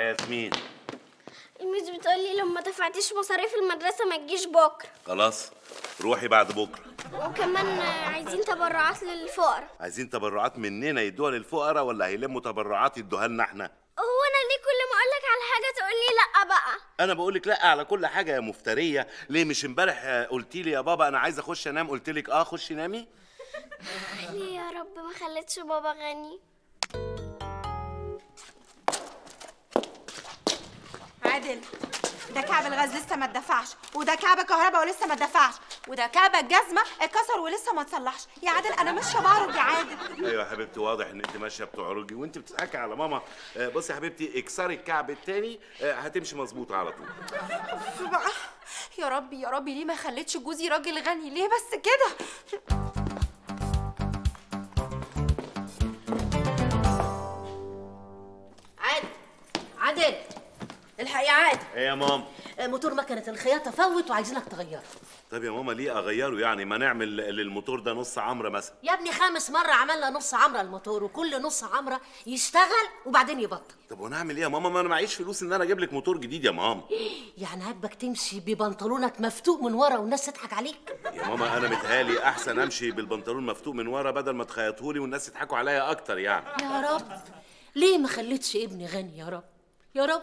ياسمين الميس بتقولي لو ما دفعتيش مصاريف المدرسة ما تجيش بكرة خلاص روحي بعد بكره وكمان عايزين تبرعات للفقراء عايزين تبرعات مننا يدوها للفقراء ولا هيلموا تبرعات يدوها لنا احنا هو انا ليه كل ما اقولك على حاجة تقولي لا بقى انا بقول لك لا على كل حاجه يا مفتريه ليه مش امبارح قلتي لي يا بابا انا عايز اخش انام قلت لك اه خشي نامي ليه يا رب ما خليتش بابا غني عادل ده كعب الغاز لسه ما اتدفعش وده كعب كهرباء ولسه ما اتدفعش وده كعب الجزمه اتكسر ولسه ما اتصلحش يا عادل انا ماشيه بعرج يا عادل ايوه يا حبيبتي واضح ان انت ماشيه بتعرجي وانت بتضحكي على ماما آه، بصي يا حبيبتي اكسري الكعب التاني آه، هتمشي مظبوط على طول بقى يا ربي يا ربي ليه ما خليتش جوزي راجل غني ليه بس كده عادل عادل الحق يا عادل ايه يا ماما موتور مكنه الخياطه فوت وعايزينك تغيره طب يا ماما ليه اغيره يعني ما نعمل للموتور ده نص عمره مثلا يا ابني خامس مره عملنا نص عمره الموتور وكل نص عمره يشتغل وبعدين يبطل طب وانا اعمل ايه يا ماما ما انا معيش فلوس ان انا اجيب لك موتور جديد يا ماما يعني عاجبك تمشي ببنطلونك مفتوق من ورا والناس تضحك عليك يا ماما انا متهيألي احسن امشي بالبنطلون مفتوق من ورا بدل ما تخيطهولي والناس يضحكوا عليا اكتر يعني يا رب ليه ما خليتش ابني غني يا رب يا رب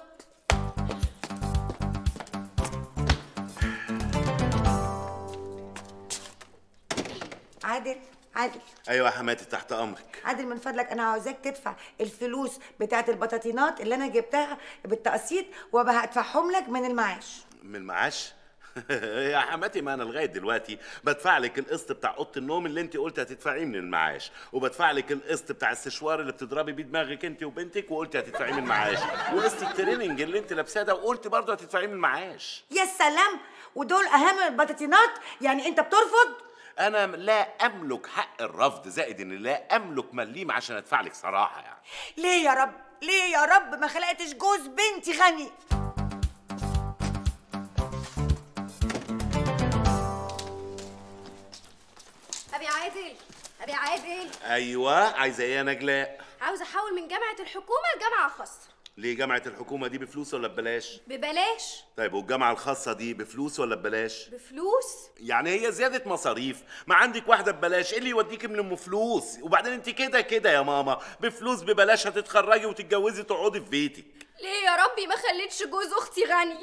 عادل عادل ايوه يا حماتي تحت امرك عادل من فضلك انا عاوزاك تدفع الفلوس بتاعه البطاطينات اللي انا جبتها بالتقسيط وبقى هدفعهم لك من المعاش من المعاش يا حماتي ما انا لغايه دلوقتي بدفع لك القسط بتاع اوضه النوم اللي انت قلت هتدفعيه من المعاش وبدفع لك القسط بتاع السشوار اللي بتضربي بيه دماغك انت وبنتك وقلت هتدفعيه من المعاش وقسط التريننج اللي انت لابساه ده وقلت برضه هتدفعيه من المعاش يا سلام ودول اهم البطاطينات يعني انت بترفض انا لا املك حق الرفض زائد ان لا املك مليم عشان ادفع لك صراحه يعني ليه يا رب ليه يا رب ما خلقتش جوز بنتي غني ابي عادل ابي عادل ايوه عايزه ايه يا نجلاء عاوز احول من جامعه الحكومه لجامعه خاصه ليه جامعه الحكومه دي بفلوس ولا ببلاش ببلاش طيب والجامعه الخاصه دي بفلوس ولا ببلاش بفلوس يعني هي زيادة مصاريف ما عندك واحدة ببلاش ايه اللي يوديك من ام فلوس وبعدين انت كده كده يا ماما بفلوس ببلاش هتتخرجي وتتجوزي تقعدي في بيتك ليه يا ربي ما خليتش جوز اختي غني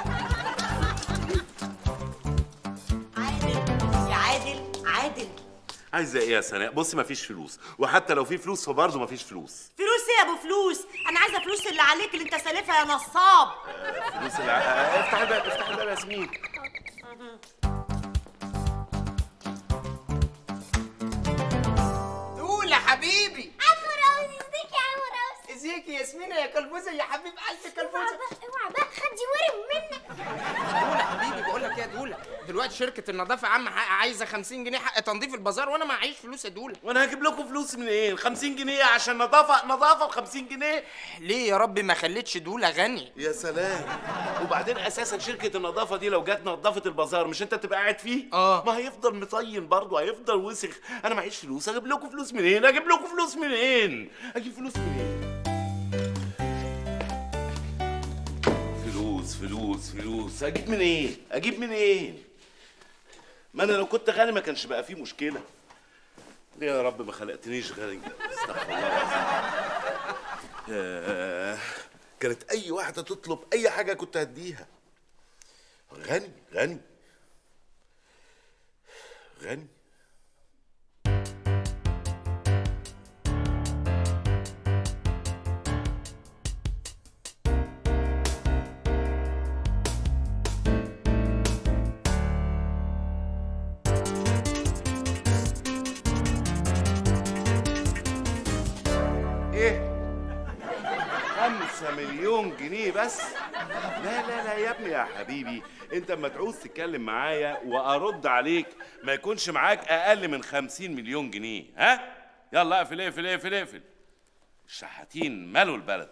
عادل يا عادل عادل عايزة ايه يا سناء بصي مفيش فلوس وحتى لو في فلوس فبرضه مفيش فلوس فلوس ايه يا ابو فلوس انا عايزه فلوس اللي عليك اللي انت سالفها يا نصاب فلوس اللي ع- افتح الباب افتح الباب يا ياسمين دول يا حبيبي عم راوز ازيك يا عم راوز ازيك يا ياسمينة يا كلبوزة يا حبيب قلب كلبوزة اوعى بقى خدي ورم منك دولة حبيبي بقول لك ايه يا دولة دلوقتي شركة النظافة يا عم حق- عايزة 50 جنيه حق تنظيف البازار وانا معيش فلوس يا دولة وانا هجيب لكم فلوس منين 50 جنيه عشان نظافة نظافة ب 50 جنيه ليه يا ربي ما خليتش دولة غني يا سلام وبعدين اساسا شركة النظافة دي لو جت نظفت البازار مش انت تبقى قاعد فيه آه. ما هيفضل مطين برضه هيفضل وسخ انا معيش فلوس اجيب لكم فلوس منين اجيب لكم فلوس منين اجيب فلوس منين فلوس فلوس فلوس اجيب منين اجيب منين ما انا لو كنت غني ما كانش بقى فيه مشكلة ليه يا رب ما خلقتنيش غني استغفر الله العظيم ياه. كانت اي واحده تطلب اي حاجه كنت هديها غني غني غني ايه خمسة مليون جنيه بس لا لا لا يا ابني يا حبيبي انت اما تعوز تتكلم معايا وارد عليك ما يكونش معاك اقل من خمسين مليون جنيه ها يلا اقفل اقفل اقفل اقفل الشحاتين مالوا البلد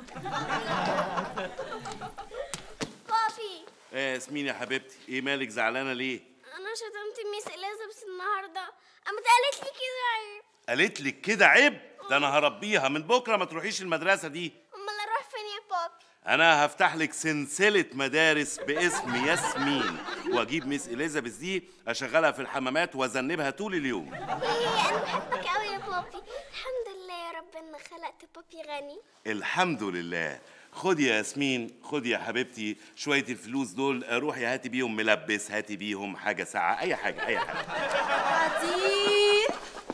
بابي ايه ياسمين يا حبيبتي ايه مالك زعلانه ليه انا شتمت ميس اليزابيث النهارده قامت قالت لي كده عيب قالت لك كده عيب ده انا هربيها من بكره ما تروحيش المدرسه دي امال اروح فين يا بابي انا هفتح لك سلسله مدارس باسم ياسمين واجيب ميس اليزابيث دي اشغلها في الحمامات واذنبها طول اليوم إيه انا بحبك قوي يا بابي الحمد لله يا رب ان خلقت بابي غني الحمد لله خدي يا ياسمين خدي يا حبيبتي شويه الفلوس دول روحي هاتي بيهم ملبس هاتي بيهم حاجه ساعه اي حاجه اي حاجه عديل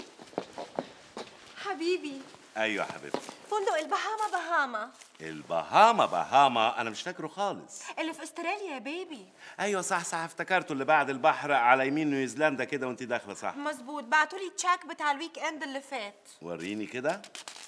حبيبي ايوه يا حبيبتي فندق البهاما بهاما البهاما بهاما انا مش فاكره خالص اللي في استراليا يا بيبي ايوه صح صح افتكرته اللي بعد البحر على يمين نيوزيلندا كده وانت داخله صح مظبوط بعتولي تشيك بتاع الويك اند اللي فات وريني كده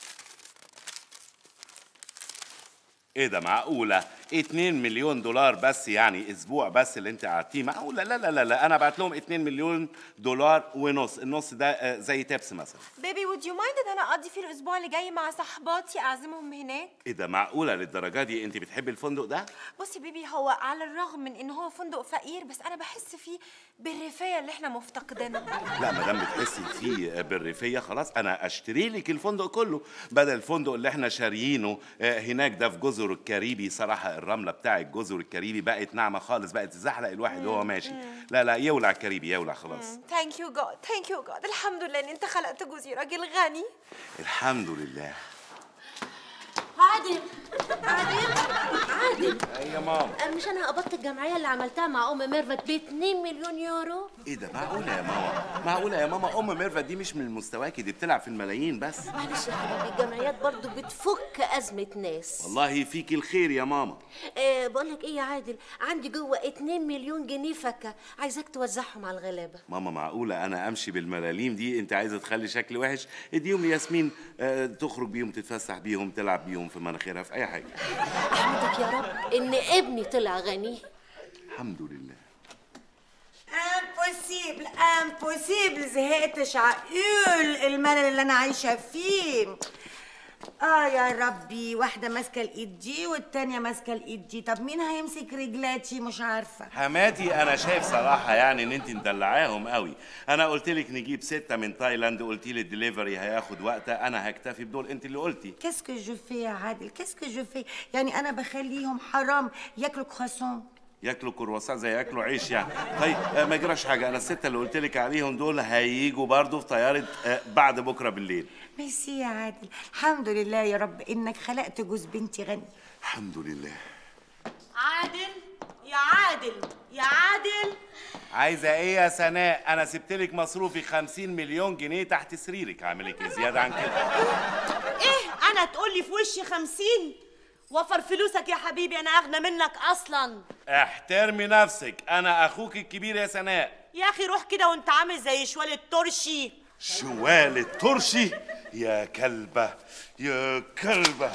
ايه ده معقولة 2 مليون دولار بس يعني اسبوع بس اللي انت قعدتيه معقولة لا لا لا لا انا بعت لهم 2 مليون دولار ونص النص ده آه، زي تبس مثلا بيبي would you mind ان انا اقضي فيه الاسبوع اللي جاي مع صحباتي اعزمهم هناك ايه ده معقولة للدرجة دي انت بتحبي الفندق ده بصي بيبي هو على الرغم من ان هو فندق فقير بس انا بحس فيه بالرفاهيه اللي احنا مفتقدينها لا ما دام بتحسي فيه بالريفية خلاص انا اشتري لك الفندق كله بدل الفندق اللي احنا شاريينه آه، هناك ده في جزر الكاريبي صراحة الرملة بتاع الجزر الكاريبي بقت ناعمة خالص بقت تزحلق الواحد وهو ماشي لا لا يولع الكاريبي يولع خلاص ثانك يو جاد ثانك يو جاد الحمد لله ان انت خلقت جوزي راجل غني الحمد لله عادل عادل عادل اي يا ماما أنا مش انا قبضت الجمعيه اللي عملتها مع ام ميرفت ب 2 مليون يورو ايه ده معقولة يا ماما معقولة يا ماما ام ميرفت دي مش من مستواكي دي بتلعب في الملايين بس معلش يا حبيبي الجمعيات برضو بتفك ازمه ناس والله فيكي الخير يا ماما أه بقول لك ايه يا عادل عندي جوه 2 مليون جنيه فكه عايزاك توزعهم على الغلابه ماما معقولة أنا أمشي بالملاليم دي أنت عايزة تخلي شكلي وحش اديهم لياسمين آه، تخرج بيهم تتفسح بيهم تلعب بيهم في مناخيرها في أي حاجة احمدك يا رب ان ابني طلع غني الحمد لله امبوسيبل امبوسيبل زهقت شعقول الملل اللي انا عايشه فيه اه يا ربي واحده ماسكه الايد دي والتانيه ماسكه الايد دي طب مين هيمسك رجلاتي مش عارفه حماتي أنا شايف صراحة يعني إن أنت مدلعاهم قوي أنا قلت لك نجيب ستة من تايلاند قلتي لي الدليفري هياخد وقت أنا هكتفي بدول أنت اللي قلتي كاسكو جو في يا عادل كاسكو جو في يعني انا بخليهم حرام ياكلوا كرواسون ياكلوا كرواسون زي ياكلوا عيش يعني طيب آه، ما يجراش حاجة أنا الستة اللي قلت لك عليهم دول هيجوا برضو في طيارة آه، بعد بكرة بالليل ميرسي يا عادل الحمد لله يا رب انك خلقت جوز بنتي غني الحمد لله عادل يا عادل يا عادل عايزة ايه يا سناء؟ أنا سبت لك مصروفي 50 مليون جنيه تحت سريرك، هعمل لك إيه زيادة عن كده؟ ايه انا تقول لي في وشي خمسين وفر فلوسك يا حبيبي انا اغنى منك اصلا احترمي نفسك، أنا أخوك الكبير يا سناء. يا اخي روح كده وانت عامل زي شوال الترشي شوال الترشي يا كلبة يا كلبة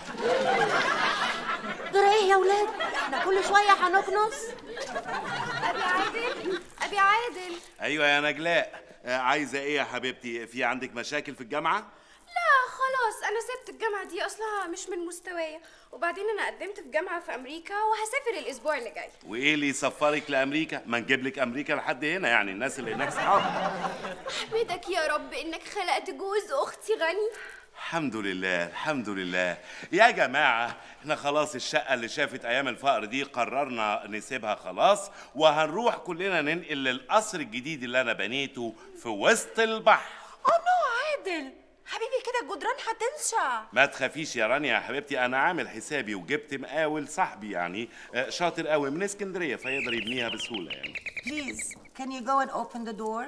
جرى ايه يا ولاد احنا كل شويه هنكنس ابي عادل ابي عادل أيوة يا نجلاء، آه، عايزة ايه يا حبيبتي؟ في عندك مشاكل في الجامعة؟ لا خلاص انا سبت الجامعه دي اصلها مش من مستوايا وبعدين انا قدمت في جامعه في امريكا وهسافر الاسبوع اللي جاي وإيه اللي يسفرك لأمريكا؟ ما نجيب لك أمريكا لحد هنا يعني الناس اللي هناك صحاب. احمدك يا رب انك خلقت جوز اختي غني الحمد لله الحمد لله يا جماعة احنا خلاص الشقة اللي شافت أيام الفقر دي قررنا نسيبها خلاص وهنروح كلنا ننقل للقصر الجديد اللي أنا بنيته في وسط البحر اوه نو عادل حبيبي كده الجدران هتنشع ما تخافيش يا رانيا يا حبيبتي أنا عامل حسابي وجبت مقاول صاحبي يعني آه، شاطر قوي من اسكندرية فيقدر يبنيها بسهولة يعني Please, can you go and open the door?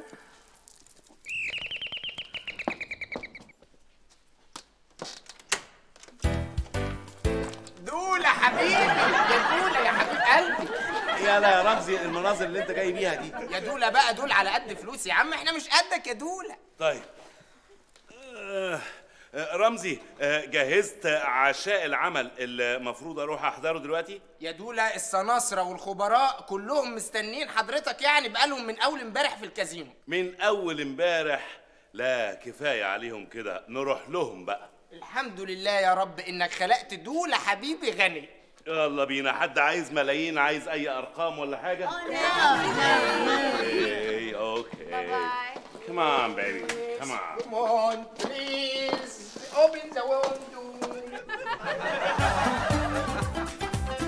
دولة حبيبي يا دولة يا حبيب قلبي يا لا يا رمزي المناظر اللي أنت جاي بيها دي يا دولة بقى دول على قد فلوس يا عم احنا مش قدك يا دولة طيب آه، آه، رمزي آه، جهزت عشاء العمل اللي المفروض اروح احضره دلوقتي يا دولة السناصرة والخبراء كلهم مستنين حضرتك يعني بقالهم من أول امبارح في الكازينو من اول امبارح لا كفايه عليهم كده نروح لهم بقى الحمد لله يا رب إنك خلقت دولة حبيبي غني يلا بينا حد عايز ملايين عايز اي ارقام ولا حاجه اوكي اوكي Come on, baby. Come on. Come on, please. Open the window.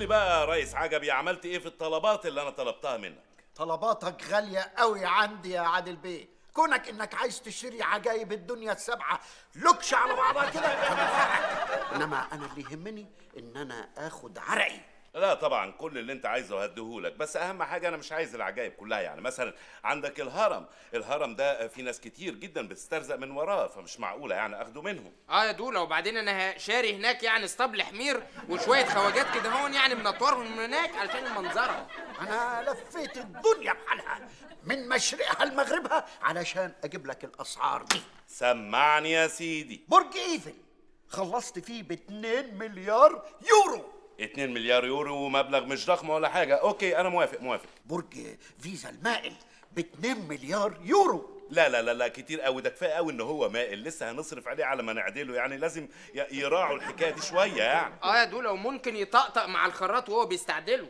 قول لي بقى يا ريس عجبي عملت ايه في الطلبات اللي انا طلبتها منك طلباتك غالية قوي عندي يا عادل بيه كونك انك عايز تشتري عجايب الدنيا السبعة لكش على بعضها كده فمن حقك انما انا اللي يهمني ان انا اخد عرقي لا طبعا كل اللي انت عايزه هديهولك بس اهم حاجه انا مش عايز العجائب كلها يعني مثلا عندك الهرم الهرم ده في ناس كتير جدا بتسترزق من وراه فمش معقوله يعني اخده منهم اه يا دولا وبعدين انا شاري هناك يعني اسطبل حمير وشويه خواجات كده هون يعني منطورهم من هناك علشان المنظره انا لفيت الدنيا بحالها من مشرقها لمغربها علشان اجيب لك الاسعار دي سمعني يا سيدي برج ايفل خلصت فيه ب 2 مليار يورو 2 مليار يورو ومبلغ مش ضخم ولا حاجه اوكي انا موافق موافق برج فيزا المائل ب 2 مليار يورو لا لا لا لا كتير قوي ده كفايه قوي ان هو مائل لسه هنصرف عليه على ما نعدله يعني لازم ي- يراعوا الحكايه دي شويه يعني اه يا دولا وممكن يطقطق مع الخراط وهو بيستعدله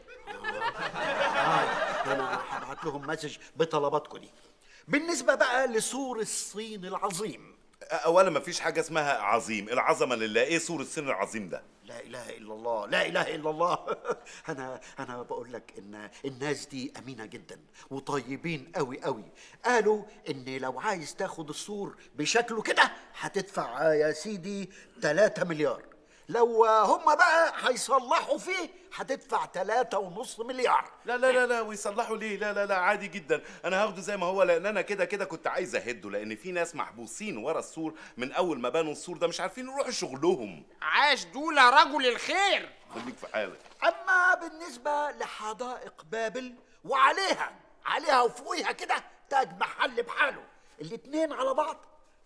انا هبعت لهم مسج بطلباتكم دي بالنسبه بقى لسور الصين العظيم اولا ما فيش حاجه اسمها عظيم العظمه لله ايه سور السن العظيم ده لا اله الا الله لا اله الا الله انا انا بقول لك ان الناس دي امينه جدا وطيبين قوي قوي قالوا ان لو عايز تاخد السور بشكله كده هتدفع يا سيدي 3 مليار لو هم بقى هيصلحوا فيه هتدفع 3.5 مليار لا لا لا لا ويصلحوا ليه لا لا لا عادي جدا انا هاخده زي ما هو لان انا كده كده كنت عايز اهده لان في ناس محبوسين ورا السور من اول ما بنوا السور ده مش عارفين يروحوا شغلهم عاش دولا رجل الخير خليك في حالك اما بالنسبه لحدائق بابل وعليها عليها وفوقيها كده تاج محل بحاله الاتنين على بعض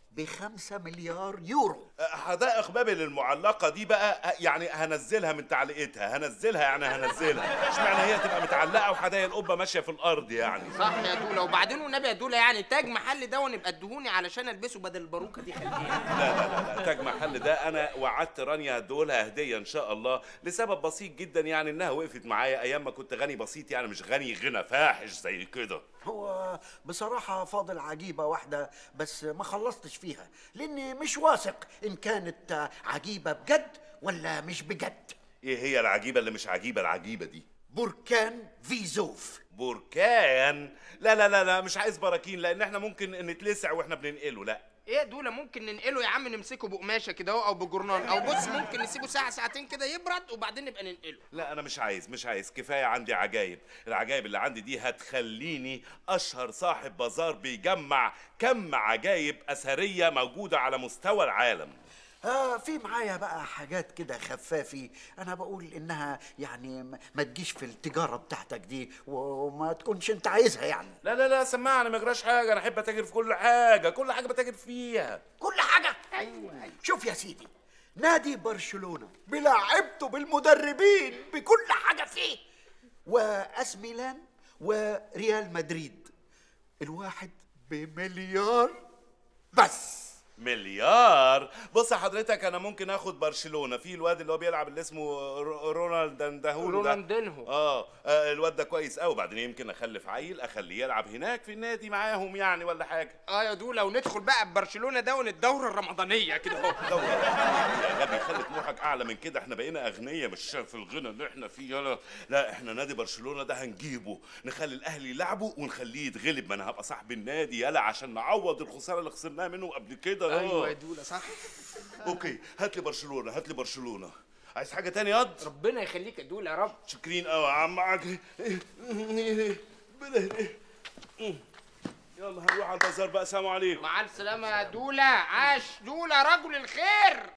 بخمسة مليار يورو حدائق بابل المعلقة دي بقى يعني هنزلها من تعليقتها هنزلها يعني هنزلها اشمعنى هي تبقى متعلقة وحدائق القبة ماشية في الأرض يعني صح يا دولا وبعدين والنبي يا دولا يعني تاج محل ده ونبقى ادهوني علشان البسه بدل الباروكه دي خليها لا لا لا, لا تاج محل ده أنا وعدت رانيا هدولها هدية إن شاء الله لسبب بسيط جدا يعني إنها وقفت معايا أيام ما كنت غني بسيط يعني مش غني غنى فاحش زي كده هو بصراحة فاضل عجيبة واحدة بس ما خلصتش فيها لأني مش واثق إن كانت عجيبة بجد ولا مش بجد إيه هي العجيبة اللي مش عجيبة العجيبة دي بركان فيزوف بركان لا لا لا لا مش عايز براكين لأن احنا ممكن نتلسع واحنا بننقله لا ايه يا دولا ممكن ننقله يا عم نمسكه بقماشه كده اهو او بجورنال او بص ممكن نسيبه ساعه ساعتين كده يبرد وبعدين نبقى ننقله لا انا مش عايز مش عايز كفايه عندي عجايب العجايب اللي عندي دي هتخليني اشهر صاحب بازار بيجمع كم عجايب اثريه موجوده على مستوى العالم آه في معايا بقى حاجات كده خفافي انا بقول انها يعني م- ما تجيش في التجاره بتاعتك دي وما تكونش انت عايزها يعني لا لا لا سمعني ما يجراش حاجه انا احب اتاجر في كل حاجه كل حاجه بتاجر فيها كل حاجه ايوه شوف يا سيدي نادي برشلونه بلاعبته بالمدربين بكل حاجه فيه واس ميلان وريال مدريد الواحد بمليار بس مليار بص يا حضرتك انا ممكن اخد برشلونه في الواد اللي هو بيلعب اللي اسمه رو- رونالد دهول ده رونالدينهو. اه آه، الواد ده كويس قوي بعدين يمكن اخلف عيل اخليه يلعب هناك في النادي معاهم يعني ولا حاجه اه يا دولا وندخل بقى ببرشلونه ده الدوره الرمضانيه كده اهو دورة يا غبي خلي طموحك اعلى من كده احنا بقينا اغنياء مش في الغنى اللي احنا فيه يلا لا احنا نادي برشلونه ده هنجيبه نخلي الاهلي يلعبوا ونخليه يتغلب ما انا هبقى صاحب النادي يلا عشان نعوض الخساره اللي خسرناها منه قبل كده آه. ايوه يا دولا صح اوكي هات لي برشلونه هات لي برشلونه عايز حاجه تاني ياض ربنا يخليك يا دولا يا رب شاكرين قوي يا عم عجل يلا هنروح على البازار بقى سلام عليكم مع السلامه يا دولا عاش دولا رجل الخير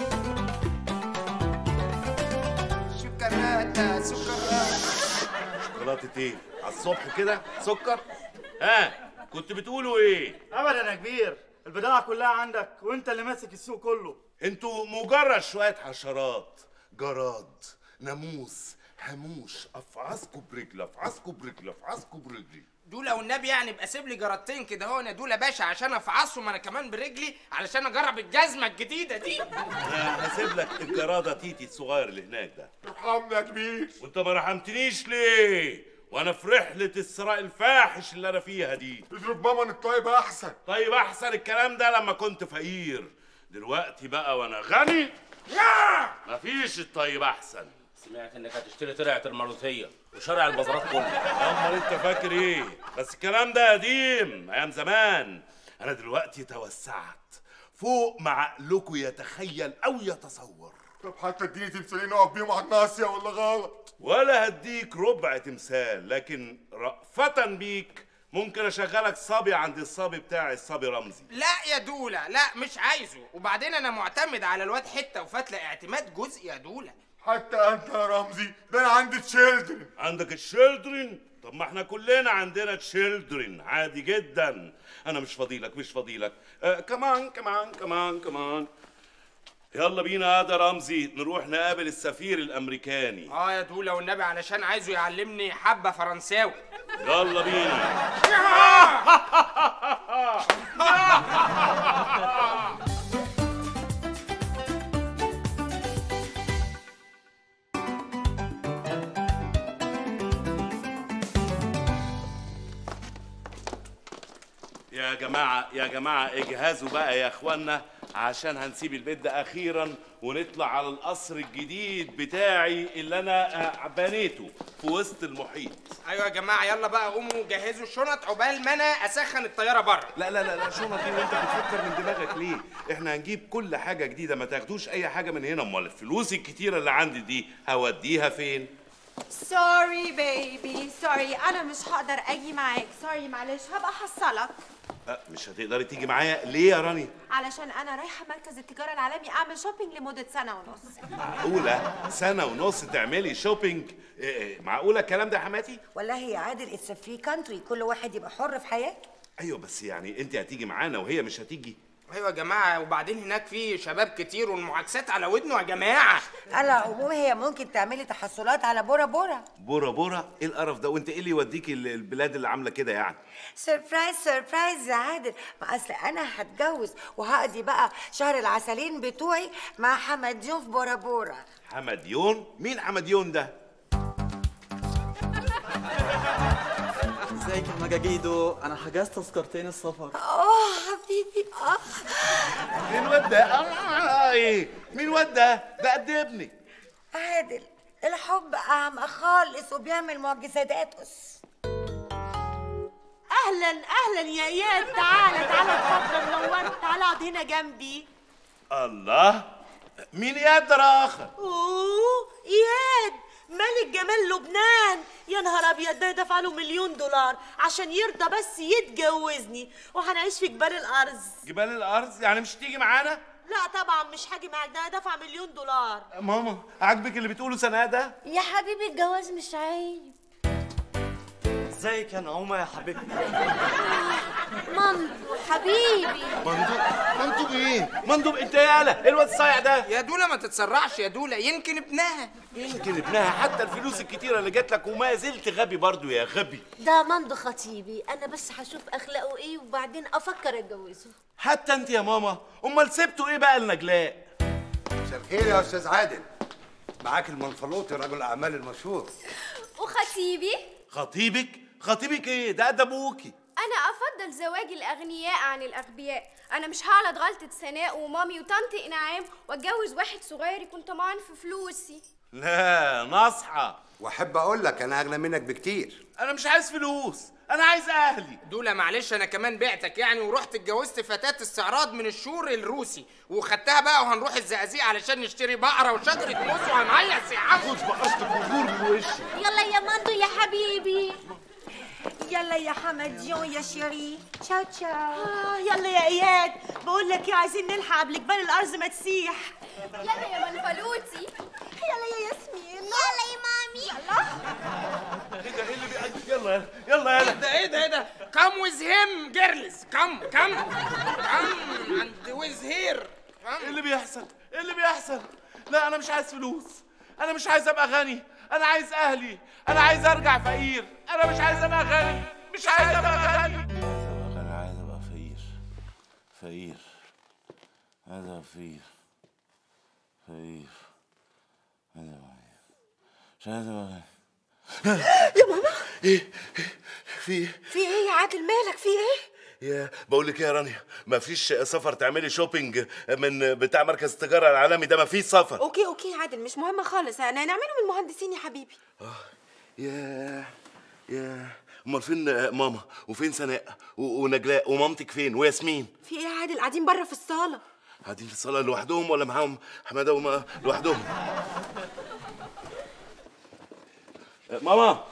شوكولاته سكرات شوكولاته ايه على الصبح كده سكر ها كنت بتقولوا ايه ابدا يا كبير البضاعه كلها عندك وانت اللي ماسك السوق كله انتوا مجرد شويه حشرات جراد ناموس حموش افعصكوا برجل افعصكوا برجل افعصكوا برجلي دولا والنبي يعني يبقى سيب لي جراتين كده اهو يا دولا باشا عشان افعصهم انا كمان برجلي علشان اجرب الجزمه الجديده دي أنا هسيب لك الجراده تيتي الصغير اللي هناك ده ارحمنا يا كبير وانت ما رحمتنيش ليه وانا في رحله الثراء الفاحش اللي انا فيها دي اضرب ماما الطيب احسن طيب احسن الكلام ده لما كنت فقير دلوقتي بقى وانا غني لا مفيش الطيب احسن سمعت انك هتشتري ترعه المروثيه وشارع البازارات كله امال انت فاكر ايه بس الكلام ده قديم ايام زمان انا دلوقتي توسعت فوق ما عقلكم يتخيل او يتصور طب حتى اديني تمثالين اقف بيهم على الناصيه ولا غلط ولا هديك ربع تمثال لكن رأفة بيك ممكن اشغلك صبي عند الصبي بتاعي الصبي رمزي لا يا دولا لا مش عايزه وبعدين انا معتمد على الواد حته وفتله اعتماد جزئي يا دولا حتى انت يا رمزي ده انا عندي تشيلدرن عندك تشيلدرن طب ما احنا كلنا عندنا تشيلدرن عادي جدا انا مش فضيلك مش فضيلك آه كمان كمان كمان كمان يلا بينا يا ده رمزي نروح نقابل السفير الامريكاني اه يا دولا والنبي علشان عايزه يعلمني حبه فرنساوي يلا بينا يا جماعة يا جماعة اجهزوا بقى يا اخوانا عشان هنسيب البيت ده اخيرا ونطلع على القصر الجديد بتاعي اللي انا آه، بنيته في وسط المحيط ايوه يا جماعه يلا بقى قوموا جهزوا الشنط عقبال ما انا اسخن الطياره بره لا لا لا لا شو دي وانت بتفكر من دماغك ليه؟ احنا هنجيب كل حاجة جديدة ما تاخدوش أي حاجة من هنا أمال الفلوس الكتيرة اللي عندي دي هوديها فين؟ سوري بيبي سوري انا مش هقدر اجي معاك سوري معلش هبقى احصلك أه مش هتقدري تيجي معايا ليه يا راني؟ علشان انا رايحه مركز التجاره العالمي اعمل شوبينج لمده سنه ونص معقولة سنة ونص تعملي شوبينج إيه إيه، معقولة الكلام ده يا حماتي؟ والله يا عادل اتس فري كانتري كل واحد يبقى حر في حياته أيوه بس يعني أنت هتيجي معانا وهي مش هتيجي ايوه يا جماعه وبعدين هناك في شباب كتير والمعاكسات على ودنه يا جماعه على العموم هي ممكن تعملي تحصلات على بورا بورا بورا بورا إيه القرف ده وأنت إيه اللي يوديكي ال- البلاد اللي عاملة كده يعني؟ سربرايز سربرايز يا عادل ما اصل انا هتجوز وهقضي بقى شهر العسلين بتوعي مع حمد يوم في بورا بورا حمديون؟ مين حمديون ده؟ ازيك يا مجاجيدو انا حجزت تذكرتين السفر اه حبيبي اه مين الواد ده؟ آه إيه؟ مين الواد ده؟ ده قد ابني عادل الحب اعمى خالص وبيعمل معجزات أس اهلا اهلا يا اياد تعالى تعالى اتفضل منورت تعالى اقعد هنا جنبي الله مين يقدر اخر اوه اياد ملك جمال لبنان يا نهار ابيض ده دفع له مليون دولار عشان يرضى بس يتجوزني وهنعيش في جبال الارز جبال الارض يعني مش تيجي معانا لا طبعا مش هاجي معاك ده دفع مليون دولار ماما عاجبك اللي بتقوله سنة ده يا حبيبي الجواز مش عيب ازيك يا نعومه يا حبيبتي مندو حبيبي مندوب مندوب ايه مندوب انت يالا ايه الواد الصايع ده يا دولا ما تتسرعش يا دولا يمكن ابنها يمكن ابنها حتى الفلوس الكتيرة اللي جات لك وما زلت غبي برضو يا غبي ده مندو خطيبي انا بس هشوف اخلاقه ايه وبعدين افكر اتجوزه حتى انت يا ماما امال سبتوا ايه بقى النجلاء مساء الخير يا استاذ عادل معاك المنفلوطي رجل الاعمال المشهور وخطيبي خطيبك خطيبك ايه ده قد ابوكي انا افضل زواج الاغنياء عن الاغبياء انا مش هغلط غلطه سناء ومامي وطنط انعام واتجوز واحد صغير يكون طمعان في فلوسي لا نصحى واحب اقول لك انا اغنى منك بكتير انا مش عايز فلوس انا عايز اهلي دولا معلش انا كمان بعتك يعني ورحت اتجوزت فتاة استعراض من الشور الروسي وخدتها بقى وهنروح الزقازيق علشان نشتري بقرة وشجرة موز وهنهيص يا عم خد بقرتك وجور من وشي يلا يا مندو يا حبيبي يلا يا حمديون يا شيري تشاو تشاو آه يلا يا اياد بقول لك ايه عايزين نلحق قبل جبال الارز ما تسيح يلا يا منفلوتي يلا يا ياسمين يلا يا مامي ايه ده ايه اللي بيعجب يلا يلا يلا ده ايه ده ايه ده كم ويز هيم جيرلز كم كم كم اند ويز هير ايه اللي بيحصل؟ ايه اللي بيحصل؟ لا انا مش عايز فلوس انا مش عايز ابقى غني انا عايز اهلي انا عايز ارجع فقير انا مش عايز ابقى غني مش عايز ابقى غني انا عايز ابقى فقير فقير عايز ابقى فقير فقير عايز ابقى مش عايز ابقى غني يا ماما ايه في ايه؟ في ايه يا عادل مالك في ايه يا بقول لك إيه يا رانيا ما فيش سفر تعملي شوبينج من بتاع مركز التجاره العالمي ده ما فيش سفر اوكي اوكي عادل مش مهم خالص انا نعمله من المهندسين يا حبيبي يا يا امال فين ماما وفين سناء و- ونجلاء ومامتك فين وياسمين في ايه يا عادل قاعدين بره في الصاله قاعدين في الصاله لوحدهم ولا معاهم حماده وما لوحدهم ماما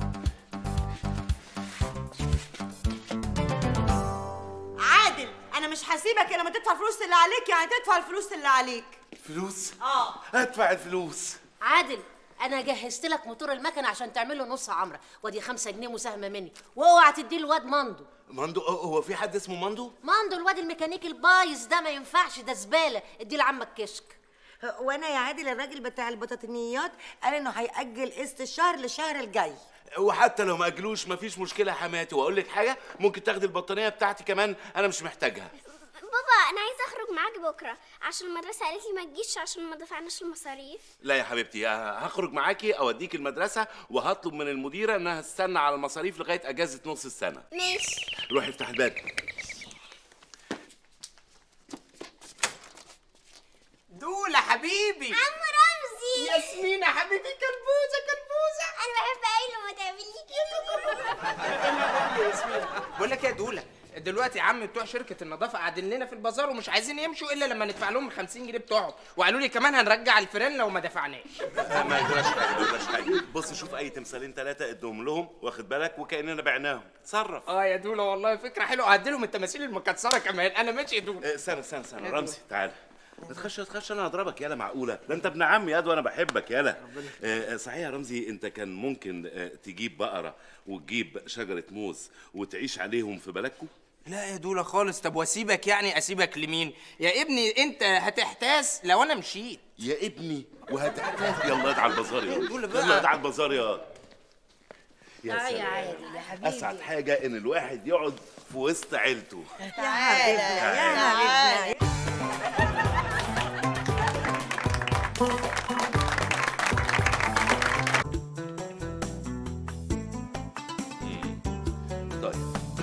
عادل انا مش هسيبك الا لما تدفع الفلوس اللي عليك يعني تدفع الفلوس اللي عليك فلوس اه ادفع الفلوس عادل انا جهزت لك موتور المكنه عشان تعمل له نص عمره ودي خمسة جنيه مساهمه مني واوعى تدي الواد مندو مندو هو في حد اسمه مندو مندو الواد الميكانيكي البايظ ده ما ينفعش ده زباله ادي لعمك كشك وانا يا عادل الراجل بتاع البطاطينيات قال انه هيأجل قسط الشهر للشهر الجاي وحتى لو ما اجلوش مفيش مشكله يا حماتي واقول لك حاجه ممكن تاخدي البطانيه بتاعتي كمان انا مش محتاجها بابا انا عايزه اخرج معاك بكره عشان المدرسه قالت لي ما تجيش عشان ما دفعناش المصاريف لا يا حبيبتي هخرج معاكي اوديك المدرسه وهطلب من المديره انها تستنى على المصاريف لغايه اجازه نص السنه ماشي روحي افتح الباب دولة حبيبي عم رمزي ياسمين يا حبيبي كلبوزة كلبوزة انا بحب قوي لما تعمل لي ياسمين بقول لك إيه يا دولة دلوقتي يا عم بتوع شركة النظافة قاعدين لنا في البازار ومش عايزين يمشوا إلا لما ندفع لهم ال 50 جنيه بتوعهم وقالوا لي كمان هنرجع الفيران لو ما دفعناش ما يجراش حاجه ما يجراش حاجه بص شوف اي تمثالين ثلاثه ادهم لهم واخد بالك وكاننا بعناهم تصرف اه يا دولة والله فكرة حلوة هدي لهم التماثيل المكسرة كمان أنا ماشي يا دولة استنى استنى استنى يا رمزي تعالى ما تخش تخش انا هضربك يالا معقوله ده انت ابن عمي ياد وانا بحبك يالا آه، صحيح يا رمزي انت كان ممكن آه، تجيب بقره وتجيب شجره موز وتعيش عليهم في بلدكم لا يا دولة خالص طب واسيبك يعني اسيبك لمين يا ابني انت هتحتاس لو انا مشيت يا ابني وهتحتاج يلا ادعى على البازار يا دول بقى. يلا ادعى على البازار يا يا آه يا سلام. عادل يا حبيبي اسعد حاجه ان الواحد يقعد في وسط عيلته تعالى يا حبيبنا طيب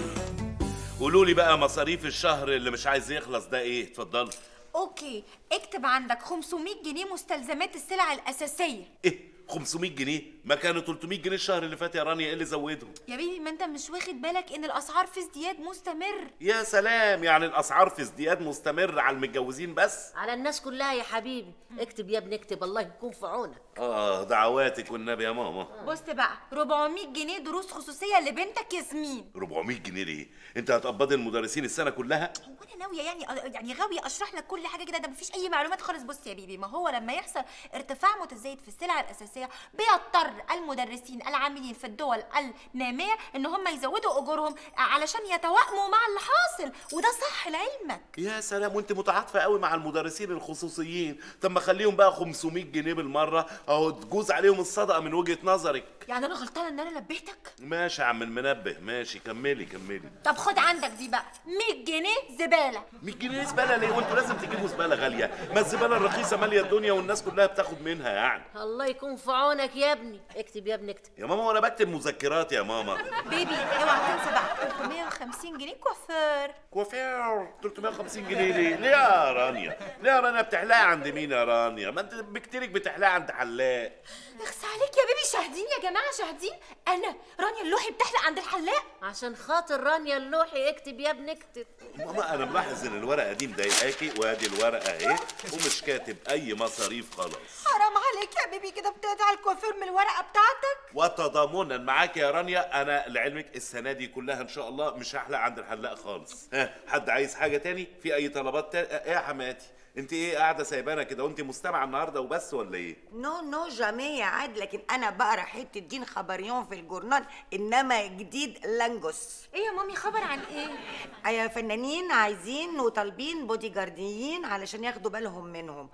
قولوا لي بقى مصاريف الشهر اللي مش عايز يخلص ده ايه اتفضلوا اوكي اكتب عندك 500 جنيه مستلزمات السلع الاساسيه ايه 500 جنيه ما كانوا 300 جنيه الشهر اللي فات يا رانيا ايه اللي زودهم يا بيبي ما انت مش واخد بالك ان الاسعار في ازدياد مستمر يا سلام يعني الاسعار في ازدياد مستمر على المتجوزين بس على الناس كلها يا حبيبي اكتب يا ابني اكتب الله يكون في عونك اه دعواتك والنبي يا ماما بص بقى 400 جنيه دروس خصوصيه لبنتك ياسمين 400 جنيه ليه انت هتقبضي المدرسين السنه كلها وانا ناويه يعني يعني غاويه اشرح لك كل حاجه كده ده مفيش اي معلومات خالص بص يا بيبي ما هو لما يحصل ارتفاع متزايد في السلع الاساسيه بيضطر المدرسين العاملين في الدول الناميه ان هم يزودوا اجورهم علشان يتوائموا مع اللي حاصل وده صح لعلمك يا سلام وانت متعاطفه قوي مع المدرسين الخصوصيين طب ما خليهم بقى 500 جنيه بالمره اهو تجوز عليهم الصدقه من وجهه نظرك يعني انا غلطانه ان انا نبهتك ماشي يا عم المنبه ماشي كملي كملي طب خد عندك دي بقى 100 جنيه زباله 100 جنيه زباله ليه وانتوا لازم تجيبوا زباله غاليه ما الزباله الرخيصه ماليه الدنيا والناس كلها بتاخد منها يعني الله يكون في عونك يا ابني اكتب يا ابني اكتب يا ماما وانا بكتب مذكرات يا ماما بيبي اوعى تنسى بقى 350 جنيه كوافير كوافير 350 جنيه ليه؟ ليه يا رانيا؟ ليه يا رانيا بتحلقي عند مين يا رانيا؟ ما انت بكتيرك بتحلقي عند حلاق اخس عليك يا بيبي شاهدين يا جماعه شاهدين انا رانيا اللوحي بتحلق عند الحلاق عشان خاطر رانيا اللوحي اكتب يا ابني اكتب ماما انا ملاحظ ان الورقه دي مضايقاكي وادي الورقه اهي ومش كاتب اي مصاريف خلاص حرام عليك يا بيبي كده بتقطع الكوافير من الورقه بتاعتك وتضامنا معاك يا رانيا انا لعلمك السنه دي كلها ان شاء الله مش هحلق عند الحلاق خالص ها حد عايز حاجه تاني في اي طلبات تاني ايه يا حماتي انت ايه قاعده سايبانا كده وانت مستمعه النهارده وبس ولا ايه نو نو جامي يا عاد لكن انا بقرا حته دين خبريون في الجورنال انما جديد لانجوس ايه يا مامي خبر عن ايه ايوه فنانين عايزين وطالبين بودي جارديين علشان ياخدوا بالهم منهم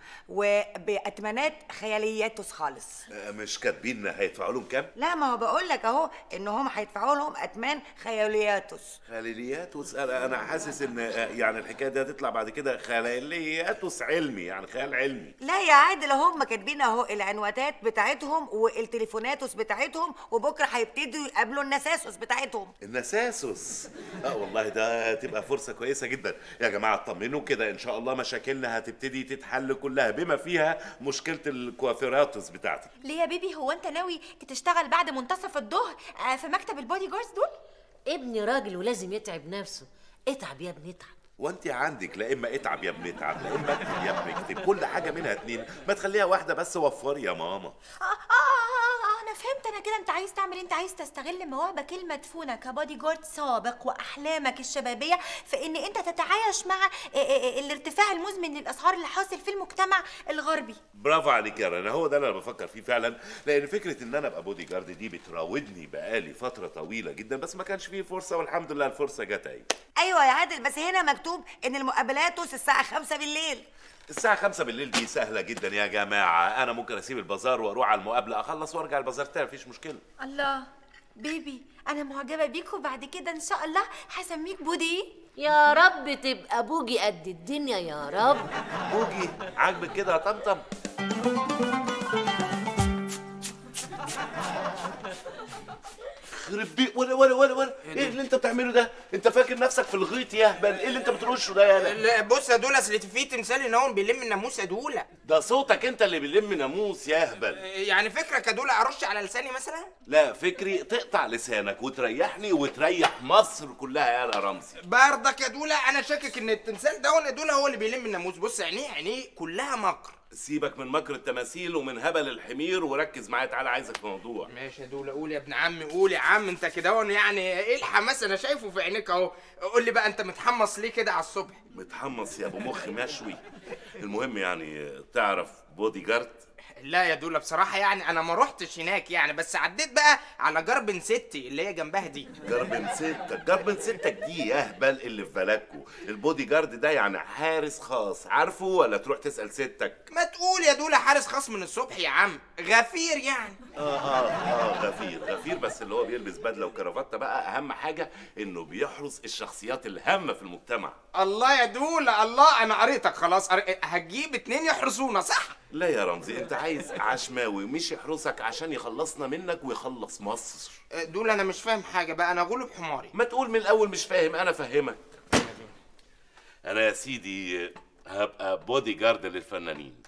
وبأتمنات خيالياتوس خالص آه، مش كاتبين هيدفعوا لهم كام لا ما هو بقول لك اهو ان هم هيدفعوا لهم اتمان خيالياتوس خليليات واسال انا حاسس ان آه، يعني الحكايه دي هتطلع بعد كده خليليات ناموس علمي يعني خيال علمي لا يا عادل هم كاتبين اهو العنواتات بتاعتهم والتليفوناتوس بتاعتهم وبكره هيبتدوا يقابلوا النساسوس بتاعتهم النساسوس اه والله ده تبقى فرصه كويسه جدا يا جماعه اطمنوا كده ان شاء الله مشاكلنا هتبتدي تتحل كلها بما فيها مشكله الكوافيراتوس بتاعتي ليه يا بيبي هو انت ناوي تشتغل بعد منتصف الظهر آه، في مكتب البودي جاردز دول ابني راجل ولازم يتعب نفسه اتعب يا ابني اتعب وانت عندك لا اما اتعب يا ابني اتعب لا اما اكتب يا ابني اكتب كل حاجه منها اتنين ما تخليها واحده بس وفري يا ماما آه, آه, آه, آه انا فهمت انا كده انت عايز تعمل إيه؟ انت عايز تستغل مواهبك المدفونه كبادي جارد سابق واحلامك الشبابيه في ان انت تتعايش مع آه، آه، آه، الارتفاع المزمن للاسعار اللي حاصل في المجتمع الغربي برافو عليك يا رنا هو ده اللي انا بفكر فيه فعلا لان فكره ان انا ابقى بودي جارد دي بتراودني بقالي فتره طويله جدا بس ما كانش فيه فرصه والحمد لله الفرصه جت اهي ايوه يا عادل بس هنا مكتوب ان المقابلاتوس الساعه 5 بالليل الساعة خمسة بالليل دي سهلة جدا يا جماعة أنا ممكن أسيب البازار وأروح على المقابلة أخلص وأرجع البازار تاني مفيش مشكلة الله بيبي انا معجبه بيك وبعد كده ان شاء الله هسميك بودي يا رب تبقى بوجي قد الدنيا يا رب بوجي عاجبك كده يا طمطم خرب بيك ولا ولا ولا ولا ايه اللي انت بتعمله ده؟ انت فاكر نفسك في الغيط يا اهبل ايه اللي انت بترشه ده يا لا، بص يا دولا اصل في تمثال هنا هون بيلم الناموس يا دولا ده صوتك انت اللي بيلم ناموس يا اهبل يعني فكرك يا دولا ارش على لساني مثلا لا فكري تقطع لسانك وتريحني وتريح مصر كلها يا رمزي برضك يا دولا انا شاكك ان التمثال ده يا دولا هو اللي بيلم الناموس بص عينيه عينيه كلها مكر سيبك من مكر التماثيل ومن هبل الحمير وركز معايا تعالى عايزك في موضوع ماشي يا دولا قول يا ابن عمي قول يا عم انت كده هون يعني ايه الحماس انا شايفه في عينيك اهو قول لي بقى انت متحمس ليه كده على الصبح متحمس يا ابو مخ مشوي المهم يعني تعرف بودي جارد لا يا دولا بصراحة يعني أنا ما روحتش هناك يعني بس عديت بقى على جربن ستي اللي هي جنبها دي جربن ستك جربن ستك دي يا اهبل اللي في بالكوا البودي جارد ده يعني حارس خاص عارفه ولا تروح تسأل ستك ما تقول يا دولا حارس خاص من الصبح يا عم غفير يعني اه اه اه غفير غفير بس اللي هو بيلبس بدله وكرافته بقى اهم حاجه انه بيحرس الشخصيات الهامه في المجتمع الله يا دولا الله أنا قريتك خلاص قري... هتجيب اتنين يحرسونا صح؟ لا يا رمزي انت عايز عشماوي مش يحرسك عشان يخلصنا منك ويخلص مصر دول أنا مش فاهم حاجة بقى أنا غلب حماري ما تقول من الاول مش فاهم انا فاهمك انا يا سيدي هبقى بودي جارد للفنانين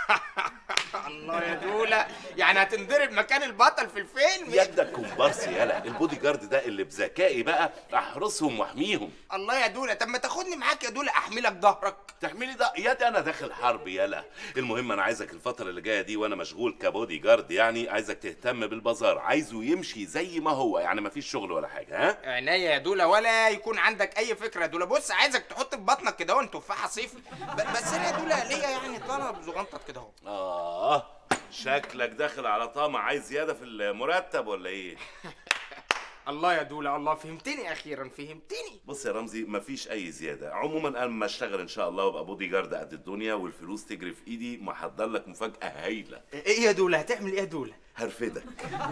الله يا دولا يعني هتنضرب مكان البطل في الفيلم يدك كومبارس يالا البودي جارد ده اللي بذكائي بقى احرسهم واحميهم الله يا دولا طب ما تاخدني معاك يا دولا احملك ظهرك تحميلي ده يا دي انا داخل حرب يالا المهم انا عايزك الفتره اللي جايه دي وانا مشغول كبودي جارد يعني عايزك تهتم بالبازار عايزه يمشي زي ما هو يعني ما فيش شغل ولا حاجه ها عينيا يا دولا ولا يكون عندك اي فكره يا دولا بص عايزك تحط في بطنك كده وانت تفاحه صيفي ب- بس انا يا دولا ليا يعني طلب زغنطط كده اهو اه شكلك داخل على طمع عايز زياده في المرتب ولا ايه الله يا دولا الله فهمتني اخيرا فهمتني بص يا رمزي مفيش اي زياده عموما انا لما اشتغل ان شاء الله وابقى بودي جارد قد الدنيا والفلوس تجري في ايدي محضر لك مفاجاه هايله ايه يا دولا هتعمل ايه يا دولا هرفدك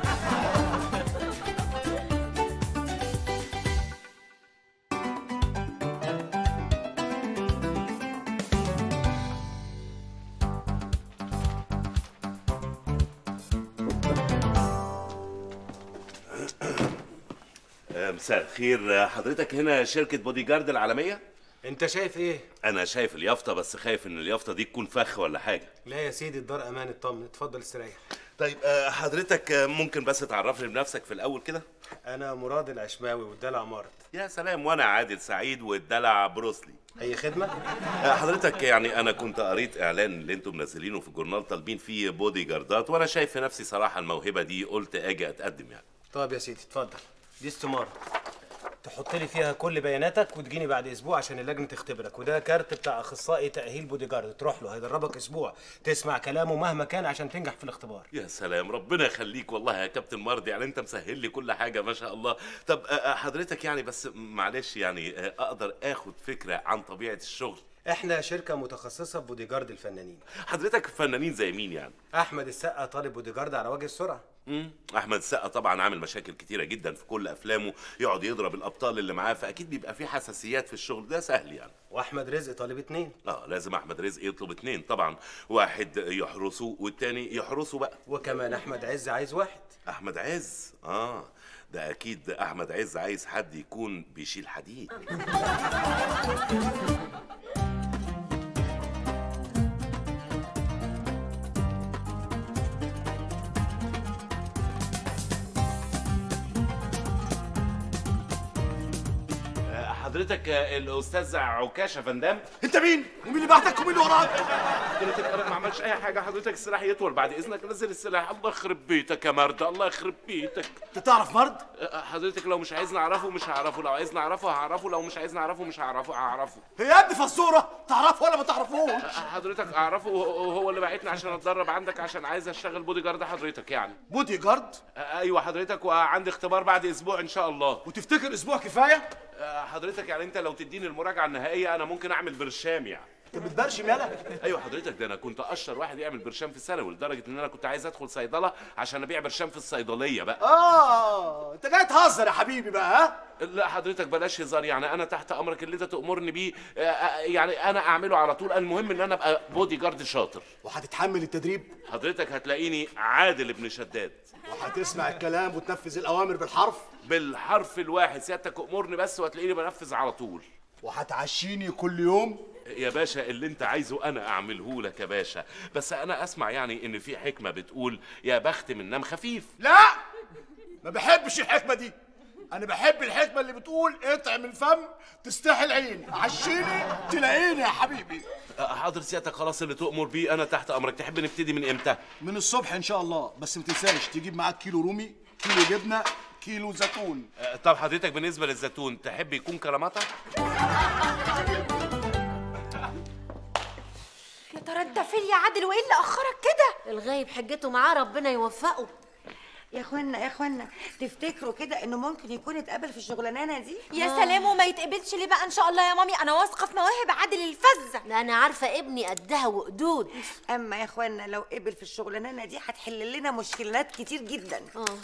آه، مساء الخير آه، حضرتك هنا شركة بودي جارد العالمية؟ انت شايف ايه؟ أنا شايف اليافطة بس خايف إن اليافطة دي تكون فخ ولا حاجة. لا يا سيدي الدار امان اطمن اتفضل استريح طيب آه، حضرتك آه، ممكن بس تعرفني بنفسك في الأول كده؟ انا مراد العشماوي والدلع مرض يا سلام وأنا عادل سعيد والدلع بروسلي. اي خدمه؟ آه، حضرتك يعني أنا كنت قريت إعلان اللي أنتم منزلينه في الجورنال طالبين فيه بودي جاردات وأنا شايف في نفسي صراحة الموهبة دي قلت أجي أتقدم يعني. طب يا سيدي اتفضل دي استماره تحط لي فيها كل بياناتك وتجيني بعد اسبوع عشان اللجنه تختبرك وده كارت بتاع اخصائي تاهيل بودي جارد تروح له هيدربك اسبوع تسمع كلامه مهما كان عشان تنجح في الاختبار يا سلام ربنا يخليك والله يا كابتن مرضي يعني انت مسهل لي كل حاجه ما شاء الله طب آه، آه، حضرتك يعني بس معلش يعني آه، اقدر اخد فكره عن طبيعه الشغل احنا شركه متخصصه في بودي جارد الفنانين حضرتك فنانين زي مين يعني احمد السقا طالب بودي جارد على وجه السرعه مم. احمد السقا طبعا عامل مشاكل كتيره جدا في كل افلامه يقعد يضرب الابطال اللي معاه فاكيد بيبقى في حساسيات في الشغل ده سهل يعني واحمد رزق طالب اتنين اه لازم احمد رزق يطلب اتنين طبعا واحد يحرسه والتاني يحرسه بقى وكمان احمد عز عايز واحد احمد عز اه ده اكيد احمد عز عايز حد يكون بيشيل حديد آه، حضرتك آه، الاستاذ عكاشه فندام انت مين ومين اللي بعتك ومين اللي وراك حضرتك انا ما عملش اي حاجه حضرتك السلاح يطول بعد اذنك نزل السلاح الله يخرب بيتك يا مرد الله يخرب بيتك انت تعرف مرد آه، حضرتك لو مش عايزني اعرفه مش هعرفه لو عايزني اعرفه هعرفه لو مش عايزني اعرفه مش هعرفه هعرفه هي يا ابني فزوره تعرفه ولا ما تعرفوش حضرتك اعرفه وهو هو اللي بعتني عشان اتدرب عندك عشان عايز اشتغل بودي جارد حضرتك يعني بودي جارد ايوه حضرتك وعندي اختبار بعد اسبوع ان شاء الله وتفتكر اسبوع كفايه آه، حضرتك يعني انت لو تديني المراجعه النهائيه انا ممكن اعمل برشام يعني انت بتبرشم يالا ايوه حضرتك ده انا كنت اشطر واحد يعمل برشام في الثانوي لدرجه ان انا كنت عايز ادخل صيدله عشان ابيع برشام في الصيدليه بقى اه انت جاي تهزر يا حبيبي بقى ها لا حضرتك بلاش هزار يعني انا تحت امرك اللي انت تامرني بيه آه، آه، يعني انا اعمله على طول المهم ان انا ابقى بودي جارد شاطر وهتتحمل التدريب حضرتك هتلاقيني عادل ابن شداد وهتسمع الكلام وتنفذ الاوامر بالحرف بالحرف الواحد سيادتك امرني بس وهتلاقيني بنفذ على طول وهتعشيني كل يوم يا باشا اللي انت عايزه انا اعمله لك يا باشا بس انا اسمع يعني ان في حكمه بتقول يا بخت من نام خفيف لا ما بحبش الحكمه دي انا بحب الحكمه اللي بتقول اطعم الفم تستحي العين عشيني تلاقيني يا حبيبي أه، حاضر سيادتك خلاص اللي تؤمر بيه انا تحت امرك تحب نبتدي من امتى من الصبح ان شاء الله بس ما تنساش تجيب معاك كيلو رومي كيلو جبنه كيلو زيتون أه، طب حضرتك بالنسبه للزيتون تحب يكون كلاماتا يا ترى انت فين يا عادل وايه اللي اخرك كده الغايب حجته معاه ربنا يوفقه يا اخوانا يا اخوانا تفتكروا كده انه ممكن يكون اتقبل في الشغلانه دي يا سلام وما يتقبلش ليه بقى ان شاء الله يا مامي انا واثقه في مواهب عادل الفزه لا انا عارفه ابني قدها وقدود اما يا اخوانا لو قبل في الشغلانه دي هتحل لنا مشكلات كتير جدا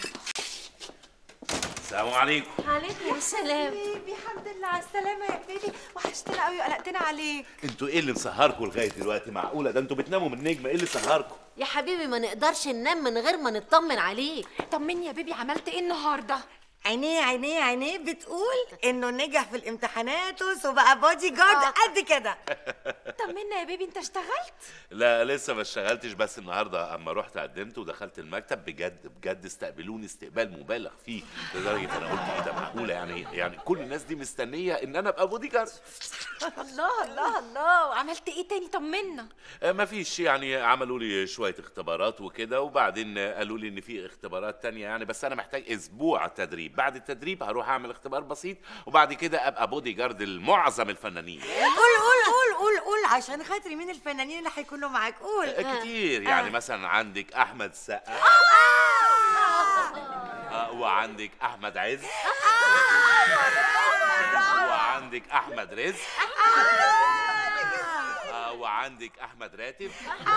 السلام عليكم عليكم السلام بيبي الحمد لله على السلامه يا بيبي وحشتنا قوي وقلقتنا عليك انتوا ايه اللي مسهركم لغايه دلوقتي معقوله ده انتوا بتناموا من نجمه ايه اللي سهركم يا حبيبي ما نقدرش ننام من غير ما نطمن عليك طمني يا بيبي عملت ايه النهارده عينيه عينيه عينيه بتقول انه نجح في الامتحانات وبقى بودي جارد قد كده طمنا يا بيبي انت اشتغلت لا لسه ما اشتغلتش بس النهارده اما رحت قدمت ودخلت المكتب بجد بجد استقبلوني استقبال مبالغ فيه لدرجه انا قلت ايه ده معقوله يعني يعني كل الناس دي مستنيه ان انا ابقى بودي جارد الله الله الله وعملت ايه تاني طمنا آه، ما فيش يعني عملوا لي شويه اختبارات وكده وبعدين قالوا لي ان في اختبارات تانية يعني بس انا محتاج اسبوع تدريب بعد التدريب هروح اعمل اختبار بسيط وبعد كده ابقى بودي جارد لمعظم الفنانين قول قول قول قول قول عشان خاطري مين الفنانين اللي هيكونوا معاك قول آه، كتير يعني مثلا عندك احمد السقا آه، وعندك احمد عز وعندك احمد رزق آه، وعندك احمد راتب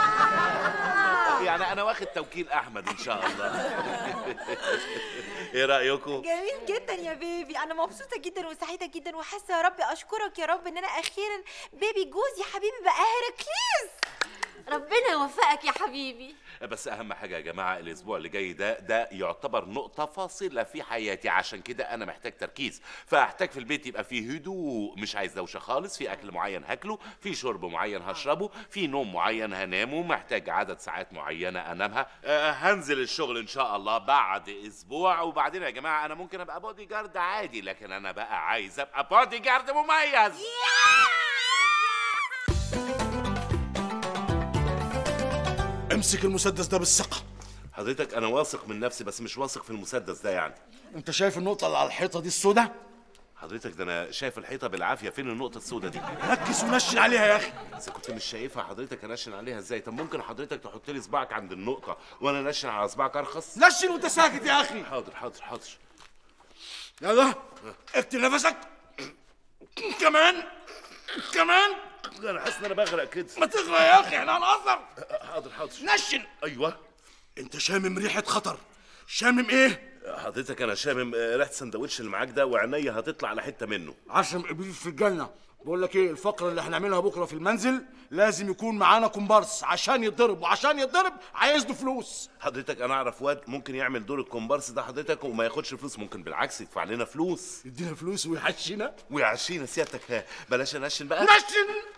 يعني انا واخد توكيل احمد ان شاء الله ايه رايكم جميل جدا يا بيبي انا مبسوطه جدا وسعيده جدا وحاسه يا رب اشكرك يا رب ان انا اخيرا بيبي جوزي حبيبي بقى هيراكليس ربنا يوفقك يا حبيبي بس اهم حاجه يا جماعه الاسبوع اللي جاي ده ده يعتبر نقطه فاصله في حياتي عشان كده انا محتاج تركيز فاحتاج في البيت يبقى فيه هدوء مش عايز دوشه خالص في اكل معين هاكله في شرب معين هشربه في نوم معين هنامه محتاج عدد ساعات معينه انامها أه هنزل الشغل ان شاء الله بعد اسبوع وبعدين يا جماعه انا ممكن ابقى بودي جارد عادي لكن انا بقى عايز ابقى بودي جارد مميز امسك المسدس ده بالثقه حضرتك انا واثق من نفسي بس مش واثق في المسدس ده يعني انت شايف النقطه اللي على الحيطه دي السوداء حضرتك ده انا شايف الحيطه بالعافيه فين النقطه السوداء دي ركز ونشن عليها يا اخي بس كنت مش شايفها حضرتك انشن عليها ازاي طب ممكن حضرتك تحط لي صباعك عند النقطه وانا انشن على صباعك ارخص نشن وانت ساكت يا اخي حاضر حاضر حاضر يلا اكتب نفسك كمان كمان انا حاسس ان انا بغرق كده ما تغرق يا اخي احنا هنهزر حاضر حاضر نشن ايوه انت شامم ريحه خطر شامم ايه حضرتك انا شامم آه، ريحه السندوتش اللي معاك ده وعينيا هتطلع على حته منه عشم ابليس في الجنه بقول لك ايه الفقره اللي هنعملها بكره في المنزل لازم يكون معانا كومبارس عشان يتضرب وعشان يتضرب عايز له فلوس حضرتك انا اعرف واد ممكن يعمل دور الكومبارس ده حضرتك وما ياخدش فلوس ممكن بالعكس يدفع لنا فلوس يدينا فلوس ويحشينا ويعشينا سيادتك ها بلاش نشن بقى نشن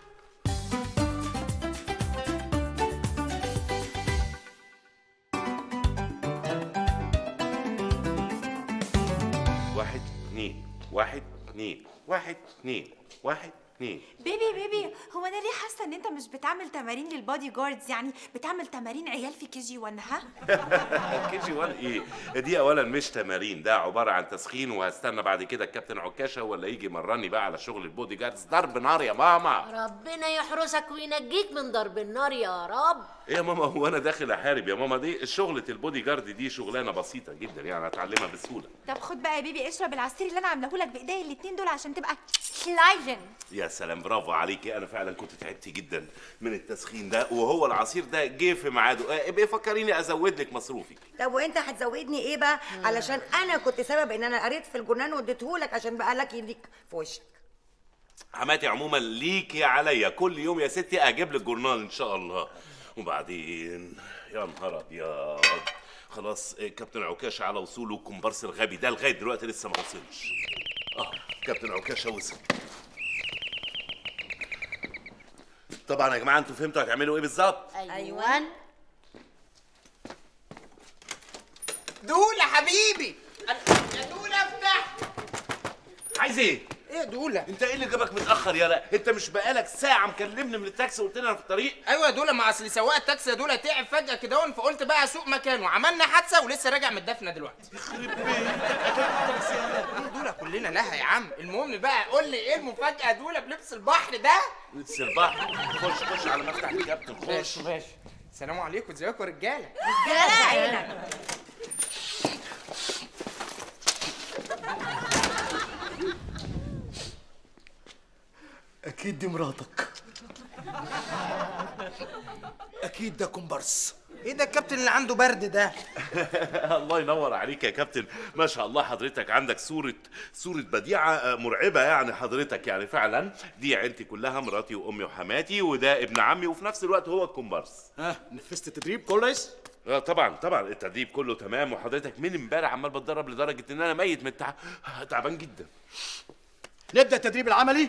واحد اتنين واحد اتنين واحد اتنين واحد اتنين بيبي بيبي هو انا ليه حاسه ان انت مش بتعمل تمارين للبادي جاردز يعني بتعمل تمارين عيال في كي جي 1 ها كي جي 1 ايه دي اولا مش تمارين ده عباره عن تسخين وهستنى بعد كده الكابتن عكاشه هو اللي يجي يمرني بقى على شغل البودي جاردز ضرب نار يا ماما ربنا يحرسك وينجيك من ضرب النار يا رب ايه يا ماما هو انا داخل احارب يا ماما دي شغله البودي جارد دي شغلانه بسيطه جدا يعني اتعلمها بسهوله طب خد بقى يا بيبي اشرب العصير اللي انا عاملاه لك بايديا الاتنين دول عشان تبقى شلايجن يا سلام برافو عليكي انا فعلا كنت تعبت جدا من التسخين ده وهو العصير ده جه في ميعاده آه، ابقي فكريني ازود لك مصروفي طب وانت هتزودني ايه بقى علشان انا كنت سبب ان انا قريت في الجرنان واديتهولك عشان بقى لك يديك في وشك حماتي عموما ليكي عليا كل يوم يا ستي اجيب لك جورنال ان شاء الله وبعدين يا نهار ابيض خلاص آه، كابتن عكاشه على وصوله الكومبارس الغبي ده لغايه دلوقتي لسه ما وصلش اه كابتن عكاشه وصل طبعا يا جماعه انتوا فهمتوا هتعملوا ايه بالظبط ايوه دولة حبيبي أنا- يا دولة افتح عايز ايه ايه يا دولة انت ايه اللي جابك متاخر يالا انت مش بقالك ساعه مكلمني من التاكسي وقلت لي انا في الطريق ايوه يا دولة ما اصل سواق التاكسي يا دولة تعب فجأة كده وان فقلت بقى اسوق مكانه عملنا حادثة ولسه راجع من الدفنة دلوقتي ايه دولة كلنا لها يا عم المهم بقى قول لي ايه المفاجأة يا دولة بلبس البحر ده لبس البحر خش خش على مفتاح الكابتن خش ماشي ماشي السلام عليكم ازيكم يا رجالة رجاله اكيد دي مراتك اكيد ده كومبارس ايه ده الكابتن اللي عنده برد ده الله ينور عليك يا كابتن ما شاء الله حضرتك عندك صورة صورة بديعة آه، مرعبة يعني حضرتك يعني فعلا دي عيلتي كلها مراتي وأمي وحماتي وده ابن عمي وفي نفس الوقت هو الكومبارس ها نفذت التدريب كويس آه طبعا طبعا التدريب كله تمام وحضرتك من امبارح عمال بتدرب لدرجة إن أنا ميت من التعب آه، تعبان جدا نبدا التدريب العملي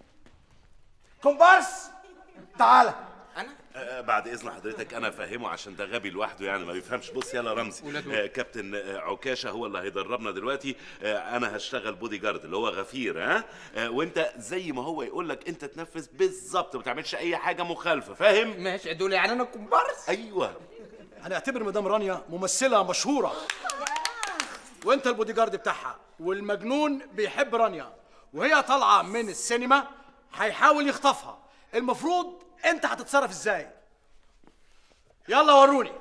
كومبارس تعالى آه، بعد اذن حضرتك انا فاهمه عشان ده غبي لوحده يعني ما بيفهمش بص يلا رمزي ولاده. آه كابتن آه عكاشه هو اللي هيدربنا دلوقتي آه انا هشتغل بودي جارد اللي هو غفير ها آه وانت زي ما هو يقول لك انت تنفذ بالظبط ما تعملش اي حاجه مخالفه فاهم ماشي يا دولة يعني انا كومبارس ايوه هنعتبر مدام رانيا ممثله مشهوره وانت البودي جارد بتاعها والمجنون بيحب رانيا وهي طالعه من السينما هيحاول يخطفها المفروض انت هتتصرف ازاي يلا وروني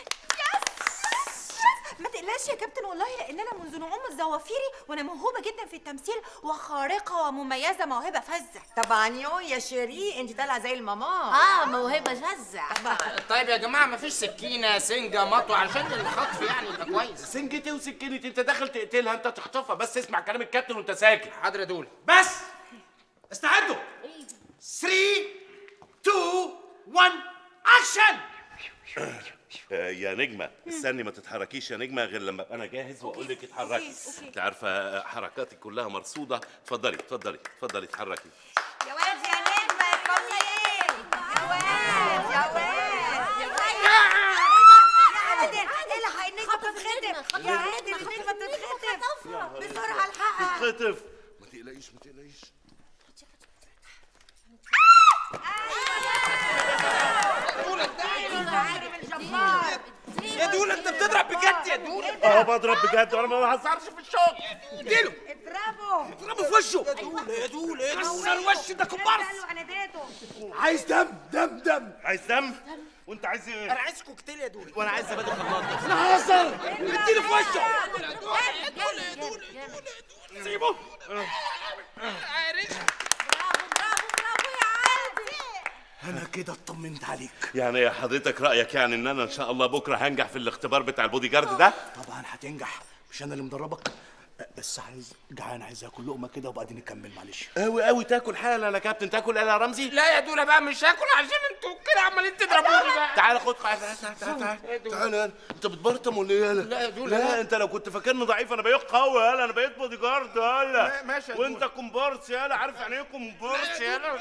ما تقلقش يا كابتن والله لان انا منذ نعوم الزوافيري وانا موهوبه جدا في التمثيل وخارقه ومميزه موهبه فذه طبعا يو يا شيري انت طالعه زي الماما اه موهبه فزع طيب يا جماعة مفيش سكينة سنجة مطوة عشان الخطف يعني يبقى كويس سنجتي وسكينتي انت داخل تقتلها انت تخطفها بس اسمع كلام الكابتن وانت ساكت حاضر يا دولة بس استعدوا 3 2 1 اكشن آه، يا نجمة استني ما تتحركيش يا نجمة غير لما ابقى انا جاهز واقول لك اتحركي انت عارفة آه، حركاتي كلها مرصودة اتفضلي اتفضلي اتفضلي اتحركي يا واد يا نجمه اتفضلي يا واد يا واد يا واد يا عادل الحق النجمه بتتخطف يا عادل النجمه بتتخطف بسرعه الحقها تتخطف ما تقلقيش ما تقلقيش عادل الجبار يا دولة انت بتضرب بجد يا دولة اه بضرب بجد وانا ما بهزرش في الشغل اديله اضربه اضربه في وشه يا دولة يا دولة يا كسر وش ده كومبارس انا اديته عايز دم دم دم عايز دم وانت عايز ايه انا عايز كوكتيل يا دولة وانا عايز زبادي خلاط انا هزر اديله في وشه سيبه انا كده اطمنت عليك يعني يا حضرتك رايك يعني ان انا ان شاء الله بكره هنجح في الاختبار بتاع البودي جارد ده طبعا هتنجح مش انا اللي مدربك بس عايز جعان عايز اكل لقمه كده وبعدين نكمل معلش قوي قوي تاكل حالا يا كابتن تاكل ايه يا رمزي لا يا دولا بقى مش هاكل عشان انتوا كده عمالين تضربوني بقى تعالى خد تعالى تعالى تعالى تعالى انت بتبرطم ولا ايه يالا؟ لا يا دولا. لا انت لو كنت فاكرني ضعيف انا بقيت قوي يالا انا بقيت بودي جارد يالا ماشي يا وانت كومبارس يالا عارف يعني ايه كومبارس يالا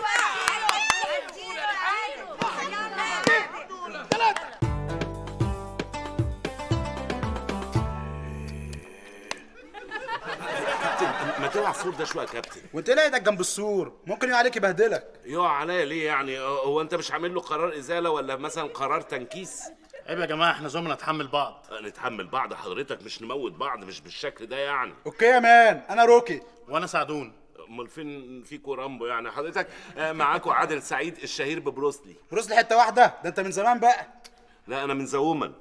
كابتن ما توعى السور ده شويه يا كابتن وانت ليه ايدك جنب السور ممكن يقع عليك يبهدلك يقع عليا ليه يعني هو انت مش عامل له قرار ازاله ولا مثلا قرار تنكيس عيب يا جماعه احنا زملاء نتحمل بعض نتحمل بعض حضرتك مش نموت بعض مش بالشكل ده يعني اوكي يا مان انا روكي وانا سعدون امال فين فيكوا رامبو يعني حضرتك آه، معاكوا عادل سعيد الشهير ببروسلي بروسلي حته واحده ده انت من زمان بقى لا انا من زوما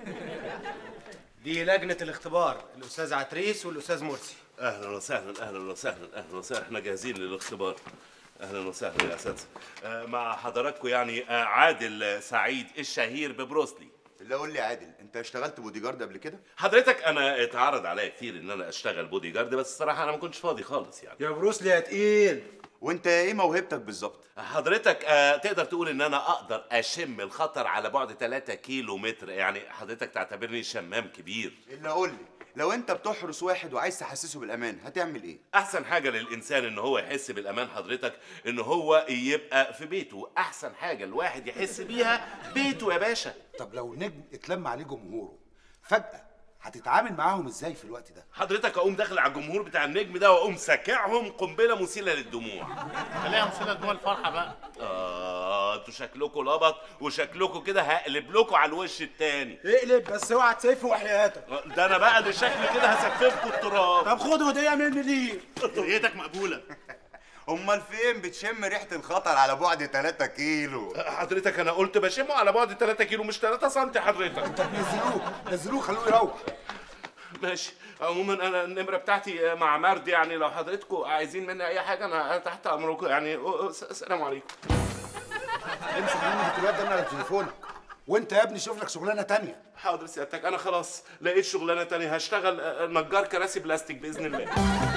دي لجنه الاختبار الاستاذ عتريس والاستاذ مرسي اهلا وسهلا اهلا وسهلا اهلا وسهلا احنا جاهزين للاختبار اهلا وسهلا يا اساتذه آه، مع حضراتكم يعني آه، عادل سعيد الشهير ببروسلي لا قول لي عادل انت اشتغلت بودي جارد قبل كده حضرتك انا اتعرض عليا كتير ان انا اشتغل بودي جارد بس الصراحه انا ما كنتش فاضي خالص يعني يا بروسلي يا تقيل وانت ايه موهبتك بالظبط حضرتك آه تقدر تقول ان انا اقدر اشم الخطر على بعد 3 كيلو متر يعني حضرتك تعتبرني شمام كبير الا قول لي لو انت بتحرس واحد وعايز تحسسه بالامان هتعمل ايه احسن حاجه للانسان ان هو يحس بالامان حضرتك ان هو يبقى في بيته احسن حاجه الواحد يحس بيها بيته يا باشا طب لو نجم اتلم عليه جمهوره فجأة هتتعامل معاهم ازاي في الوقت ده؟ حضرتك اقوم داخل على الجمهور بتاع النجم ده واقوم ساكعهم قنبله مسيله للدموع خليها مسيله دموع الفرحه بقى اه انتوا شكلكم لبط وشكلكم كده هقلب لكم على الوش التاني اقلب بس اوعى تسيف وحياتك ده انا بقى اللي شكلي كده هسففكم التراب طب خد هديه مني ليه هديتك مقبوله امال فين بتشم ريحه الخطر على بعد 3 كيلو حضرتك انا قلت بشمه على بعد 3 كيلو مش 3 سم حضرتك طب نزلوه نزلوه خلوه يروح ماشي عموما انا النمره بتاعتي مع مرد يعني لو حضرتكم عايزين مني اي حاجه انا تحت امركم يعني س- السلام عليكم امسك مني الواد ده من على تليفونك وانت يا ابني شوف لك شغلانه تانية حاضر سيادتك انا خلاص لقيت شغلانه تانية هشتغل آه، نجار كراسي بلاستيك باذن الله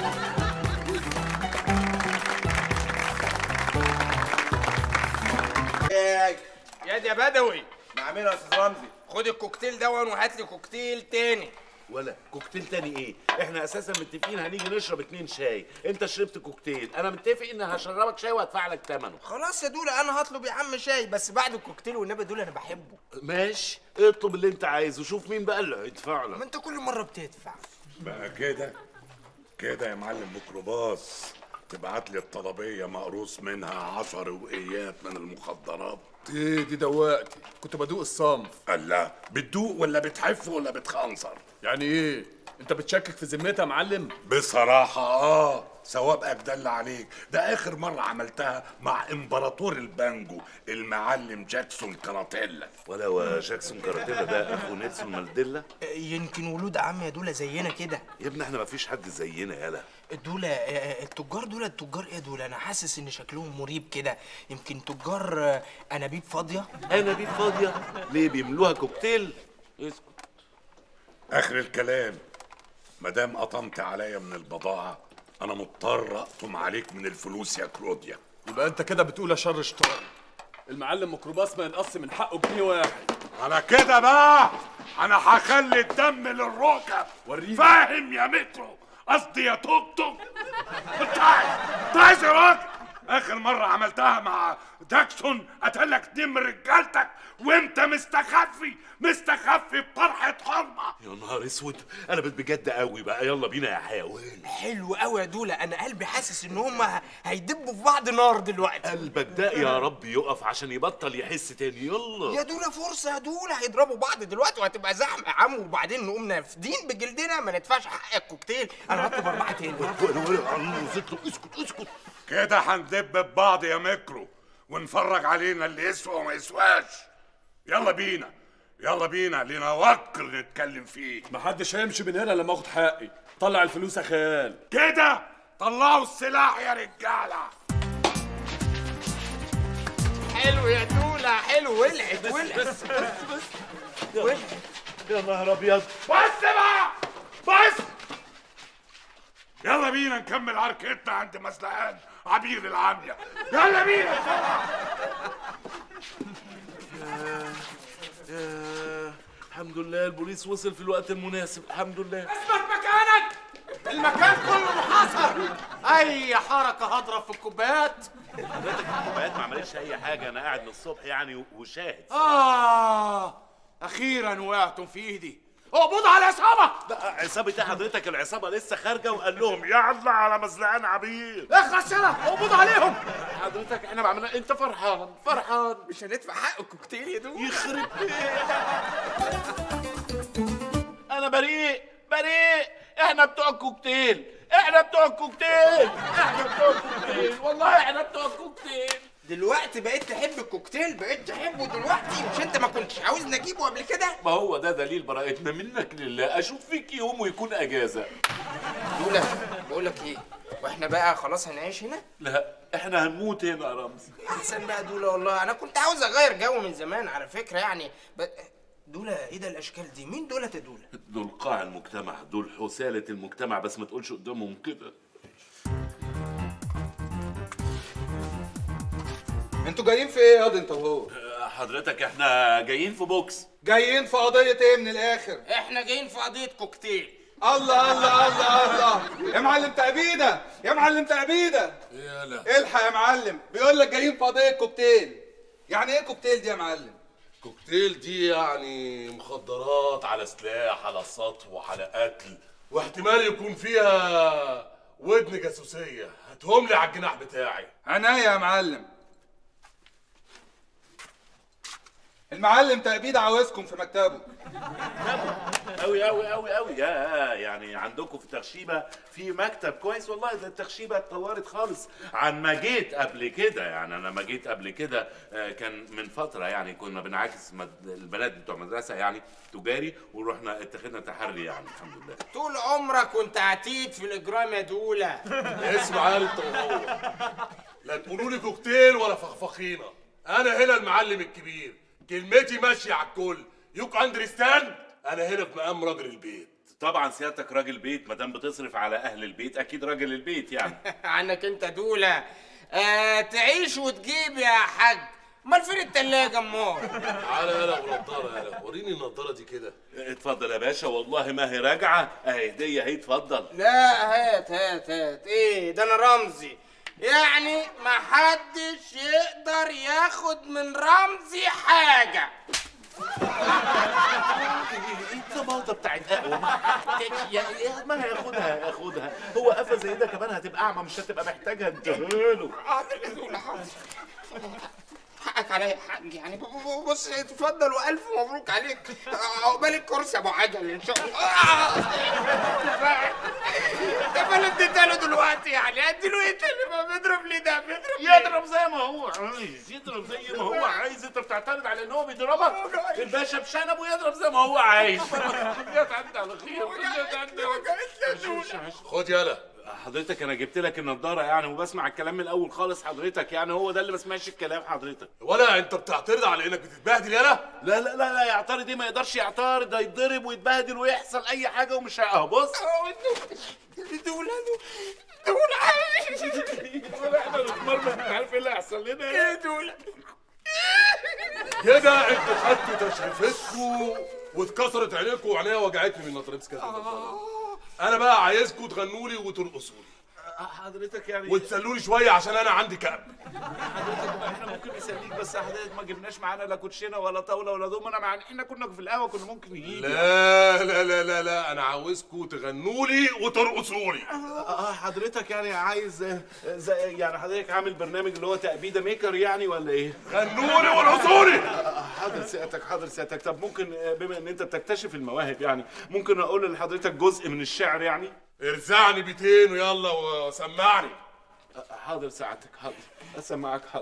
يا دي يا بدوي نعملها يا استاذ رمزي خد الكوكتيل دون وهات لي كوكتيل تاني ولا كوكتيل تاني ايه احنا اساسا متفقين هنيجي نشرب اتنين شاي انت شربت كوكتيل انا متفق ان هشربك شاي وهدفع لك ثمنه خلاص يا دولا انا هطلب يا عم شاي بس بعد الكوكتيل والنبي دول انا بحبه ماشي اطلب اللي انت عايزه شوف مين بقى اللي هيدفع ما لك انت كل مره بتدفع بقى كده كده يا معلم ميكروباص تبعت لي الطلبية مقروص منها عشر وقيات من المخدرات ايه دي دوقتي كنت بدوق الصنف الله بتدوق ولا بتحف ولا بتخنصر يعني ايه انت بتشكك في ذمتها يا معلم بصراحة اه ثوابك دل عليك ده اخر مرة عملتها مع امبراطور البانجو المعلم جاكسون كاراتيلا ولا جاكسون كاراتيلا ده اخو نيلسون مانديلا يمكن ولود عم يا دولا زينا كده يا ابني احنا مفيش حد زينا يالا دولا آه، التجار دول التجار ايه دول انا حاسس ان شكلهم مريب كده يمكن تجار آه، انابيب فاضيه انابيب فاضيه ليه بيملوها كوكتيل اسكت اخر الكلام مدام قطمت عليا من البضاعة انا مضطر اقطم عليك من الفلوس يا كلوديا يبقى انت كده بتقول يا شر شيطان المعلم ميكروباص ما ينقص من حقه جنيه واحد على كده بقى انا هخلي الدم للركب وريني. فاهم يا مترو قصدي يا توك توك انت عايز انت عايز يا راجل اخر مره عملتها مع جاكسون قتلك اتنين من رجالتك وانت مستخفي مستخفي بطرحه حرمه يا نهار اسود انا بقيت بجد قوي بقى يلا بينا يا حيوان حلو قوي يا دولا انا قلبي حاسس ان هم هيدبوا في بعض نار دلوقتي قلبك ده يا رب يقف عشان يبطل يحس تاني يا يلا دولا فرصة يا دولا هيضربوا بعض دلوقتي وهتبقى زحمة يا عم وبعدين نقوم نافدين بجلدنا ما ندفعش حق الكوكتيل انا هطلب أربعة تاني اسكت اسكت كده هندب ببعض يا ميكرو ونفرج علينا اللي يسوى وما يسواش يلا بينا يلا بينا لينا وكر نتكلم فيه محدش هيمشي من هنا لما اخد حقي طلع الفلوس يا خيال كده طلعوا السلاح يا رجاله حلو يا دولة حلو ولعت ولعت بس بس بس يا نهار ابيض بس بقى بس يلا بينا نكمل عركتنا عند مسلقان عبير العامية يلا بينا بسرعة يا- يا الحمد لله البوليس وصل في الوقت المناسب الحمد لله اثبت مكانك المكان كله محاصر اي حركه هضرب في الكوبايات حضرتك الكوبايات ما عملتش اي حاجه انا قاعد من الصبح يعني وشاهد اه اخيرا وقعتم في ايدي اقبضوا على العصابه لا عصابة ايه حضرتك العصابة لسه خارجة وقال لهم يلا على مزلقان عبير اخلص يلا اقبضوا عليهم حضرتك احنا ما عملنا انت فرحان فرحان مش هندفع حق الكوكتيل يا دول يخرب انا بريء بريء احنا بتوع الكوكتيل احنا بتوع الكوكتيل احنا بتوع الكوكتيل والله احنا بتوع الكوكتيل دلوقتي بقيت تحب الكوكتيل بقيت تحبه دلوقتي مش انت ما كنتش عاوزني اجيبه قبل كده ما هو ده دليل براءتنا منك لله اشوف فيك يوم ويكون اجازة دولة بقول لك ايه واحنا بقى خلاص هنعيش هنا لا احنا هنموت هنا يا رمزي احسن بقى دولة والله انا كنت عاوز اغير جو من زمان على فكرة يعني ب... دولة ايه ده الاشكال دي مين دولة يا دولة دول قاع المجتمع دول حسالة المجتمع بس ما تقولش قدامهم كده انتوا جايين في ايه ياض انت وهو؟ حضرتك احنا جايين في بوكس جايين في قضية ايه من الآخر؟ احنا جايين في قضية كوكتيل الله الله الله الله يا معلم تأبيدة يا معلم تأبيدة يلا الحق يا معلم بيقول لك جايين في قضية كوكتيل يعني ايه كوكتيل دي يا معلم؟ كوكتيل دي يعني مخدرات على سلاح على سطو على قتل واحتمال يكون فيها ودن جاسوسية هاتهم لي على الجناح بتاعي عناية يا معلم المعلم تأبيد عاوزكم في مكتبه قوي قوي قوي قوي يا يعني عندكم في تخشيبه في مكتب كويس والله ده التخشيبه اتطورت خالص عن ما جيت قبل كده يعني انا ما جيت قبل كده آه، كان من فتره يعني كنا بنعاكس مد- البنات بتوع مدرسه يعني تجاري ورحنا اتخذنا تحري يعني الحمد لله طول عمرك وانت عتيد في الاجرام يا دولة اسمع انت وهو لا تقولوا لي كوكتيل ولا فخفخينه انا هنا المعلم الكبير كلمتي ماشيه على الكل يوك اندرستاند انا هنا في مقام راجل البيت طبعا سيادتك راجل بيت ما دام بتصرف على اهل البيت اكيد راجل البيت يعني عنك انت دولة آه تعيش وتجيب يا حاج امال فين التلاجة امال تعالى يلا ونضاره يلا وريني النضاره دي كده اتفضل يا باشا والله ما هي راجعه اهي هديه اهي اتفضل لا هات هات هات ايه ده انا رمزي يعني محدش يقدر ياخد من رمزي حاجة الطباطه بتاعت قهوه ما حدش يا- ما هياخدها هياخدها هو قفا زي ده كمان هتبقى اعمى مش هتبقى محتاجها اديهاله حاضر يا دولة حاضر حقك عليا يا حاج يعني ب- ب- بص اتفضل والف مبروك عليك عقبال الكرسي ابو عجل ان شاء الله طب انا اديتها له دلوقتي يعني اديله ايه تاني ما بيضرب ليه ده بيضرب ليه؟ يضرب زي ما هو عايز يضرب زي ما هو عايز انت بتعترض على ان هو بيضربك الباشا بشنبه يضرب زي ما هو عايز جت عدى على خير جت عدى على خير خد يلا حضرتك انا جبت لك النضاره يعني وبسمع الكلام من الاول خالص حضرتك يعني هو ده اللي ما سمعش الكلام حضرتك ولا انت بتعترض على انك بتتبهدل يلا لا لا لا لا يعترض ايه ما يقدرش يعترض ده يتضرب ويتبهدل ويحصل اي حاجه ومش اهو بص دولة دولة احنا نتمرمط مش عارف ايه اللي هيحصل لنا ايه دولة كده انتوا خدتوا تشريفتكم واتكسرت عينيكم وعينيا وجعتني من نطربس كده انا بقى عايزكم تغنوا لي وترقصوا لي حضرتك يعني وتسلوا لي شويه عشان انا عندي كأب حضرتك احنا ممكن نسليك بس حضرتك ما جبناش معانا لا كوتشينه ولا طاوله ولا دومنا مع احنا كنا في القهوه كنا ممكن نجيب لا لا لا لا لا انا عاوزكم تغنوا لي وترقصوا لي اه حضرتك يعني عايز آه، زي يعني حضرتك عامل برنامج اللي هو تأبيدة ميكر يعني ولا ايه؟ غنوا لي وارقصوا لي حاضر سيادتك حاضر سيادتك طب ممكن آه، بما ان انت بتكتشف المواهب يعني ممكن اقول لحضرتك جزء من الشعر يعني؟ ارزعني بيتين ويلا وسمعني حاضر ساعتك حاضر اسمعك حاضر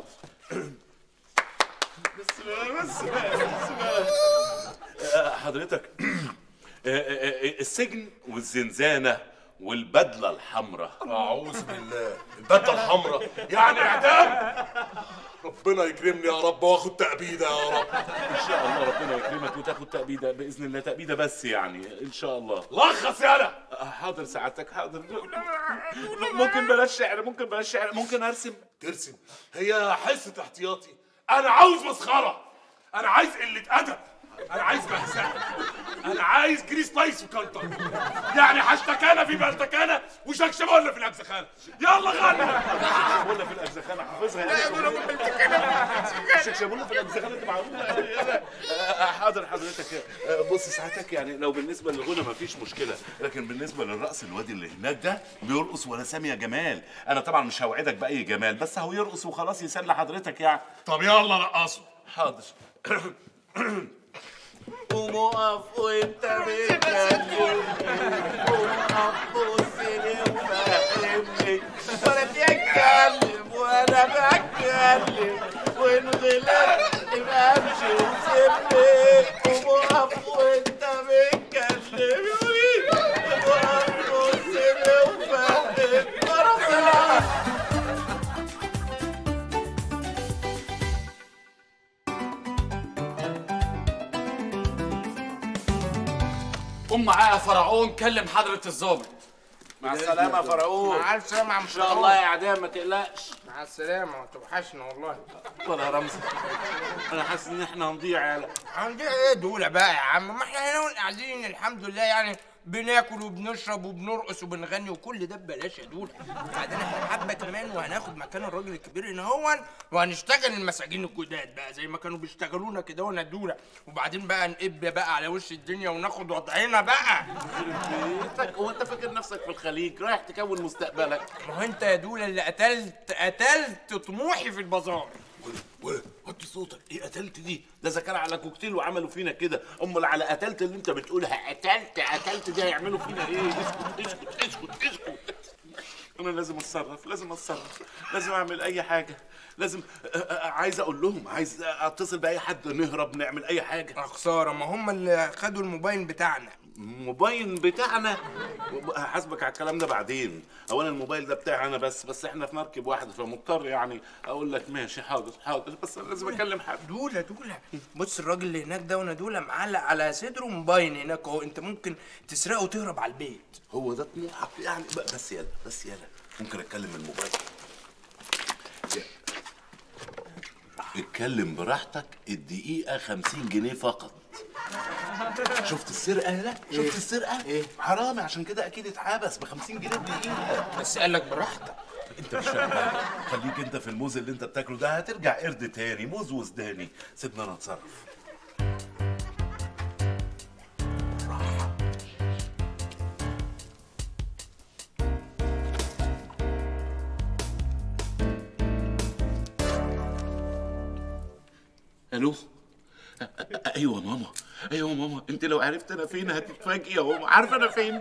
بس بقى بس بقى بس بقى آه، حضرتك آه، آه، آه، السجن والزنزانة والبدله الحمراء اعوذ بالله البدله الحمراء يعني اعدام ربنا يكرمني يا رب واخد تأبيده يا رب ان شاء الله ربنا يكرمك وتاخد تأبيده باذن الله تأبيده بس يعني ان شاء الله لخص يالا حاضر سعادتك حاضر ممكن بلاش شعر ممكن بلاش شعر ممكن ارسم ترسم هي حصه احتياطي انا عاوز مسخره انا عايز قله ادب انا عايز مهزقه انا عايز جريس لايس وكانتر يعني حشتكانه في بلتكانه وشكشبوله في الامسخانه يلا غنى شكشبوله في الامسخانه حافظها يا شكشبوله في الامسخانه انت معقول حاضر حضرتك بص ساعتك يعني لو بالنسبه للغنى مفيش مشكله لكن بالنسبه للرقص الواد اللي هناك ده بيرقص ولا سامي يا جمال انا طبعا مش هوعدك باي جمال بس هو يرقص وخلاص يسلي حضرتك يعني طب يلا رقصوا حاضر قوم اقف وانت بتكلمني قوم اقف بص لي وفهمني وانا بتكلم وانا بتكلم وان غلطت يبقى امشي وسيبني قوم اقف وانت بتكلم قوم اقف بص لي وفهمني وانا قوم معايا يا فرعون كلم حضرة الظابط مع السلامة يا فرعون مع السلامة يا عم ان شاء الله يا اعدام ما تقلقش مع السلامة توحشنا والله والله يا رمزي انا حاسس ان احنا هنضيع يالا هنضيع ايه دولة بقى يا عم ما احنا هنا قاعدين الحمد لله يعني بناكل وبنشرب وبنرقص وبنغني وكل ده ببلاش يا دولة بعدين احنا حبة كمان وهناخد مكان الراجل الكبير هنا هون وهنشتغل المساجين الجداد بقى زي ما كانوا بيشتغلونا كده وانا دولة وبعدين بقى نقب بقى على وش الدنيا وناخد وضعنا بقى بيتك هو انت فاكر نفسك في الخليج رايح تكون مستقبلك ما هو انت يا دولة اللي قتلت قتلت طموحي في البازار وطي صوتك ايه قتلت دي ده اذا كان على كوكتيل وعملوا فينا كده امال على قتلت اللي انت بتقولها قتلت قتلت دي هيعملوا فينا ايه اسكت اسكت اسكت اسكت انا لازم اتصرف لازم اتصرف لازم اعمل اي حاجه لازم آه، آه، عايز اقول لهم عايز اتصل باي حد نهرب نعمل اي حاجه خساره ما هم اللي خدوا الموبايل بتاعنا الموبايل بتاعنا هحاسبك على الكلام ده بعدين اولا الموبايل ده بتاعي انا بس بس احنا في مركب واحد فمضطر يعني اقول لك ماشي حاضر حاضر بس انا لازم اكلم حد دولة دولة بص الراجل اللي هناك ده وانا دولة معلق على صدره موبايل هناك اهو انت ممكن تسرقه وتهرب على البيت هو ده طموحك يعني ب- بس يلا بس يلا ممكن اتكلم من الموبايل اتكلم براحتك الدقيقة 50 جنيه فقط شفت السرقة لا شفت السرقة ايه حرامي عشان كده اكيد اتحبس ب 50 جنيه الدقيقة بس قال لك براحتك انت مش فاهم حاجة. خليك انت في الموز اللي انت بتاكله ده هترجع قرد تاني موز وسداني سيبنا انا اتصرف الو أ- أ- ايوه ماما ايوه ماما انت لو عرفت انا فين هتتفاجئي يا ماما عارفه انا فين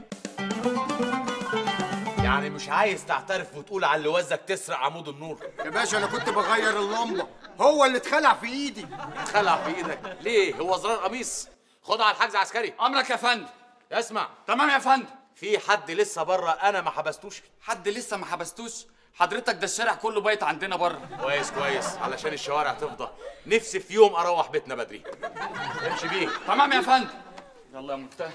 يعني مش عايز تعترف وتقول على اللي وزك تسرق عمود النور يا باشا انا كنت بغير اللمبه هو اللي اتخلع في ايدي خلع في ايدك ليه هو زرار قميص خدها على الحجز عسكري امرك يا فندم اسمع تمام يا فندم في حد لسه بره انا ما حبستوش حد لسه ما حبستوش حضرتك ده الشارع كله بايت عندنا بره كويس كويس علشان الشوارع تفضى نفسي في يوم اروح بيتنا بدري امشي بيه تمام يا فندم يلا يا مفتاح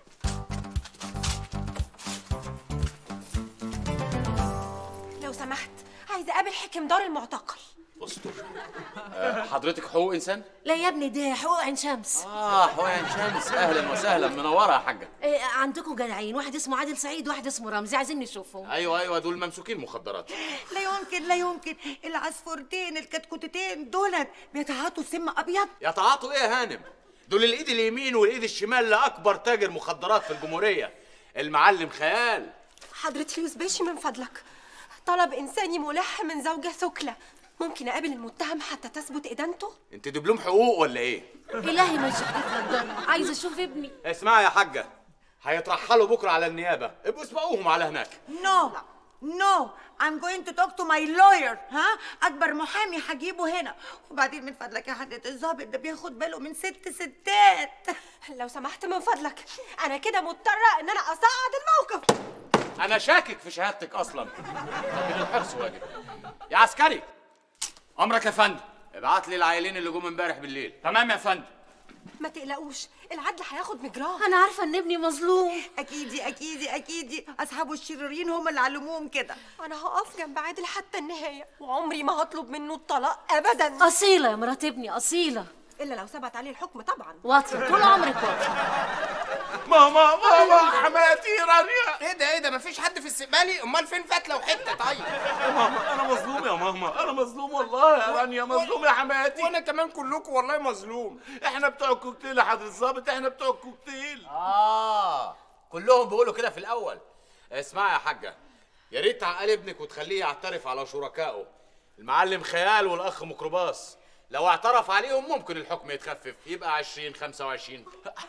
لو سمحت عايزه اقابل حكم دار المعتقل استر آه، حضرتك حقوق انسان لا يا ابني دي حقوق عين شمس اه حقوق عين شمس اهلا وسهلا منوره يا حاجه إيه عندكم جدعين واحد اسمه عادل سعيد واحد اسمه رمزي عايزين نشوفهم ايوه ايوه دول ممسوكين مخدرات لا يمكن لا يمكن العصفورتين الكتكوتتين دولت بيتعاطوا سم ابيض يتعاطوا ايه يا هانم دول الايد اليمين والايد الشمال لاكبر تاجر مخدرات في الجمهوريه المعلم خيال حضرة يوسف باشي من فضلك طلب إنساني ملح من زوجة ثكلى ممكن أقابل المتهم حتى تثبت إدانته؟ انت دبلوم حقوق ولا ايه الهي ما يشوفك عايزه اشوف ابني اسمعي يا حاجه هيترحلوا بكره على النيابه ابقوا اسبقوهم على هناك نو نو I'm going to talk to my lawyer ها أكبر محامي هجيبه هنا وبعدين من فضلك يا حضرة الظابط ده بياخد باله من ست ستات لو سمحت من فضلك أنا كده مضطرة إن أنا أصعد الموقف انا شاكك في شهادتك اصلا لكن الحرص واجب يا عسكري امرك يا فندم ابعت لي العيلين اللي جم امبارح بالليل تمام يا فندم ما تقلقوش العدل هياخد مجراه انا عارفه ان ابني مظلوم اكيدي اكيدي اكيدي اصحابه الشريرين هم اللي علموهم كده انا هقف جنب عادل حتى النهايه وعمري ما هطلب منه الطلاق ابدا اصيله يا مرات ابني اصيله الا لو ثبت عليه الحكم طبعا واطيه طول عمرك واطيه ماما ماما حماتي رانيا ايه ده ايه ده مفيش حد في السقبالي امال فين فتله وحته طيب يا ماما انا مظلوم يا ماما انا مظلوم والله يا رانيا مظلوم يا حماتي وانا كمان كلكم والله مظلوم احنا بتوع الكوكتيل يا حضرة الظابط احنا بتوع الكوكتيل اه كلهم بيقولوا كده في الاول اسمع يا حاجه يا ريت تعقل ابنك وتخليه يعترف على شركائه المعلم خيال والاخ ميكروباص لو اعترف عليهم ممكن الحكم يتخفف يبقى 20 25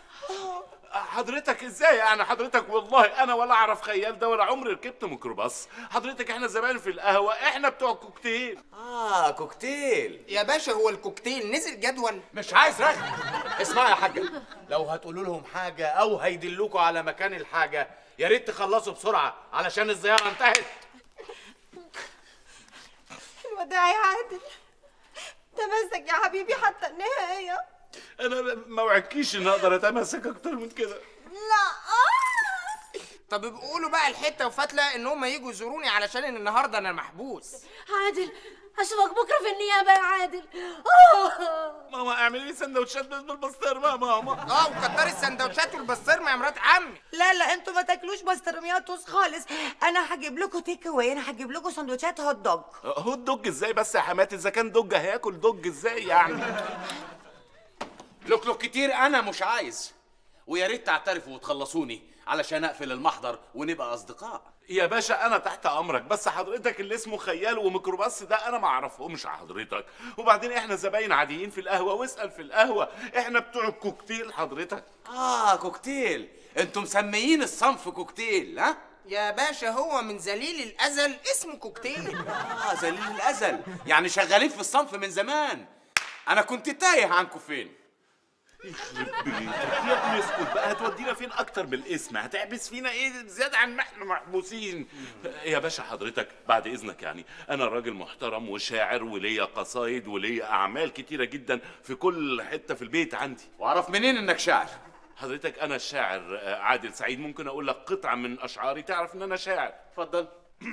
حضرتك ازاي يعني حضرتك والله انا ولا اعرف خيال ده ولا عمري ركبت ميكروباص حضرتك احنا زمان في القهوه احنا بتوع الكوكتيل اه كوكتيل يا باشا هو الكوكتيل نزل جدول مش عايز رغي اسمع يا حاجه لو هتقولوا لهم حاجه او هيدلوكوا على مكان الحاجه يا ريت تخلصوا بسرعه علشان الزياره انتهت الوداع يا عادل تمسك يا حبيبي حتى النهايه انا ما وعدكيش ان اقدر اتمسك اكتر من كده لا طب ابقوا قولوا بقى الحته وفتله ان هم يجوا يزوروني علشان ان النهارده انا محبوس عادل اشوفك بكره في النيابه يا عادل ماما اعملي لي سندوتشات بيض بالبسطرمه يا ماما اه وكتري السندوتشات والبسطرمه يا مرات عمي لا لا انتوا ما تاكلوش بسطرمياتوس خالص انا هجيب لكم تيك اواي انا هجيب لكم سندوتشات هوت دوج هو الدج ازاي بس يا حماتي اذا كان دج هياكل دج ازاي يعني لوك لوك كتير انا مش عايز ويا ريت تعترفوا وتخلصوني علشان اقفل المحضر ونبقى اصدقاء يا باشا انا تحت امرك بس حضرتك اللي اسمه خيال وميكروباص ده انا ما اعرفهمش حضرتك وبعدين احنا زباين عاديين في القهوه واسال في القهوه احنا بتوع الكوكتيل حضرتك اه كوكتيل انتوا مسميين الصنف كوكتيل ها يا باشا هو من ذليل الازل اسمه كوكتيل اه ذليل الازل يعني شغالين في الصنف من زمان انا كنت تايه عنكم فين يخرب بيتك يا ابني اسكت بقى هتودينا فين اكتر من الاسم هتحبس فينا ايه زياده عن ما احنا محبوسين يا باشا حضرتك بعد اذنك يعني انا راجل محترم وشاعر وليا قصايد وليا اعمال كتيره جدا في كل حته في البيت عندي واعرف منين انك شاعر حضرتك انا الشاعر آه، عادل سعيد ممكن اقول لك قطعه من اشعاري تعرف ان انا شاعر اتفضل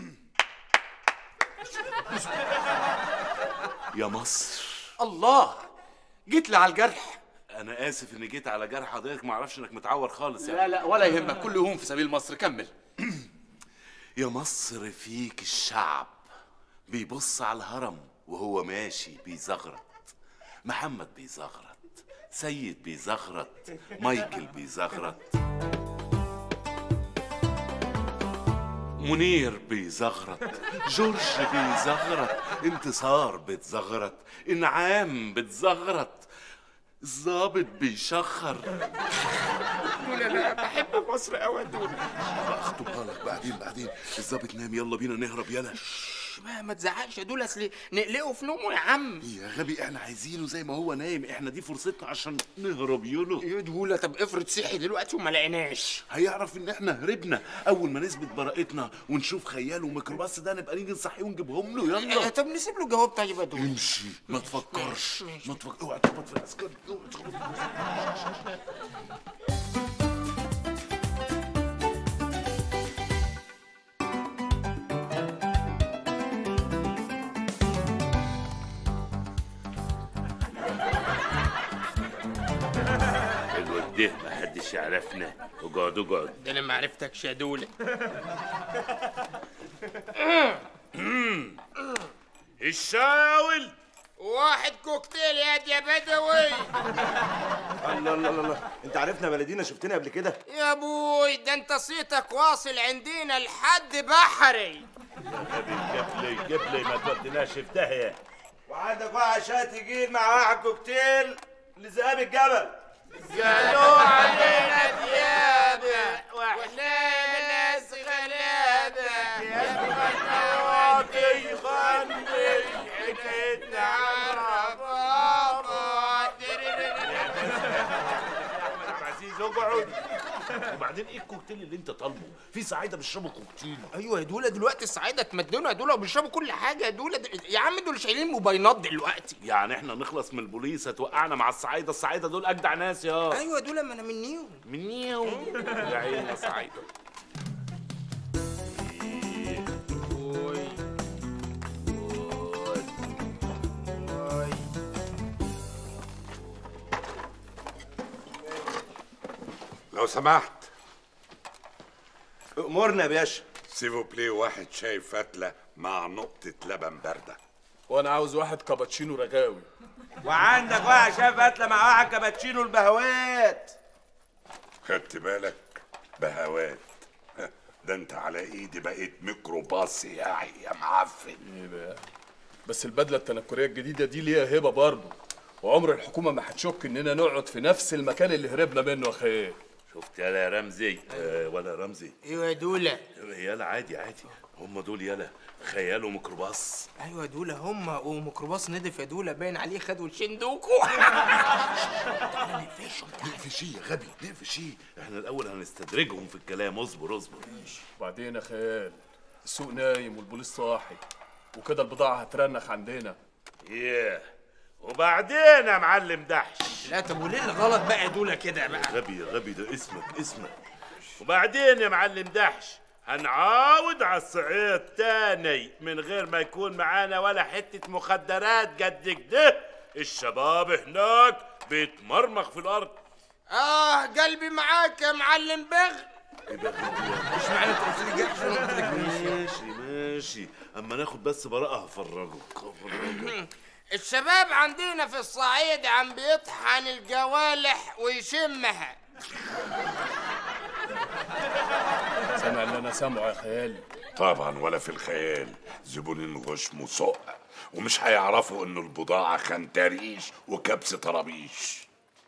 يا مصر الله جيت لي على الجرح انا اسف اني جيت على جرح حضرتك ما اعرفش انك متعور خالص يعني لا لا ولا يهمك كل يوم في سبيل مصر كمل يا مصر فيك الشعب بيبص على الهرم وهو ماشي بيزغرط محمد بيزغرط سيد بيزغرط مايكل بيزغرط منير بيزغرط جورج بيزغرط انتصار بتزغرط انعام بتزغرط الظابط بيشخر دول انا بحب مصر قوي دول اخطبها لك بعدين بعدين الظابط نام يلا بينا نهرب يلا ما ما تزعقش يا دول اصل نقلقه في نومه يا عم يا غبي احنا عايزينه زي ما هو نايم احنا دي فرصتنا عشان نهرب يلا يا دولة طب افرض صحي دلوقتي وما لقيناش هيعرف ان احنا هربنا اول ما نثبت براءتنا ونشوف خيال وميكروباص ده نبقى نيجي نصحيه ونجيبهم له يلا طب نسيب له جواب طيب يا دول امشي ما تفكرش ما تفكر اوعى تخبط في العسكري اوعى تخبط في الواد ده محدش يعرفنا اقعد اقعد ده انا ما عرفتكش يا دولة الشاول واحد كوكتيل يا دي يا بدوي الله الله الله الله انت عارفنا بلدينا شفتنا قبل كده يا ابوي ده انت صيتك واصل عندنا لحد بحري جاب لي جاب لي ما توديناش في داهيه وعندك واحد شاي تقيل مع واحد كوكتيل لذئاب الجبل قالوا علينا ديابة واحنا ناس غلابة يا واطي خلي حكيتنا عن ربابة عزيز اقعدي وبعدين ايه الكوكتيل اللي انت طالبه في سعاده بيشربوا كوكتيل ايوه يا دوله دلوقتي السعاده اتمدنوا يا دوله وبيشربوا كل حاجه يا دوله د- يا عم دول شايلين موبايلات دلوقتي يعني احنا نخلص من البوليس هتوقعنا مع الصعايده الصعايده دول اجدع ناس يا ايوه يا دوله ما انا منيهم منيهم يا عيني يا صعايده لو سمحت امورنا يا باشا سيفو بلي واحد شاي فتله مع نقطه لبن بارده وانا عاوز واحد كابتشينو رغاوي وعندك واحد شاف قتله مع واحد كابتشينو البهوات خدت بالك بهوات ده انت على ايدي بقيت ميكروباص ياعي يا معفن ايه بقى بس البدله التنكريه الجديده دي ليها هبه برضه وعمر الحكومه ما هتشك اننا نقعد في نفس المكان اللي هربنا منه يا خير شفت يالا يا رمزي آه ولا رمزي ايوه يا دوله يالا عادي عادي هم دول يالا خيال وميكروباص ايوه يا دوله هم وميكروباص ندف يا دوله باين عليه خد والشندوكو نقفشيه يا غبي نقفشيه احنا الاول هنستدرجهم في الكلام اصبر اصبر وبعدين يا خيال السوق نايم والبوليس صاحي وكده البضاعه هترنخ عندنا ياه وبعدين يا معلم دحش لا طب وليه الغلط بقى يا دوله كده بقى غبي يا غبي ده اسمك اسمك وبعدين يا معلم دحش هنعاود على الصعيد تاني من غير ما يكون معانا ولا حتة مخدرات قد كده الشباب هناك بيتمرمخ في الأرض اه قلبي معاك يا معلم بغ ايه بقى مش معنى انت قلت لي جحش وانا قلت لك ماشي ماشي ماشي اما ناخد بس براءة هفرجك هفرجك. الشباب عندنا في الصعيد عم بيطحن الجوالح ويشمها سامع اللي انا سامعه يا خيال طبعا ولا في الخيال زبون الغش مسق ومش هيعرفوا ان البضاعة خنتريش وكبس طرابيش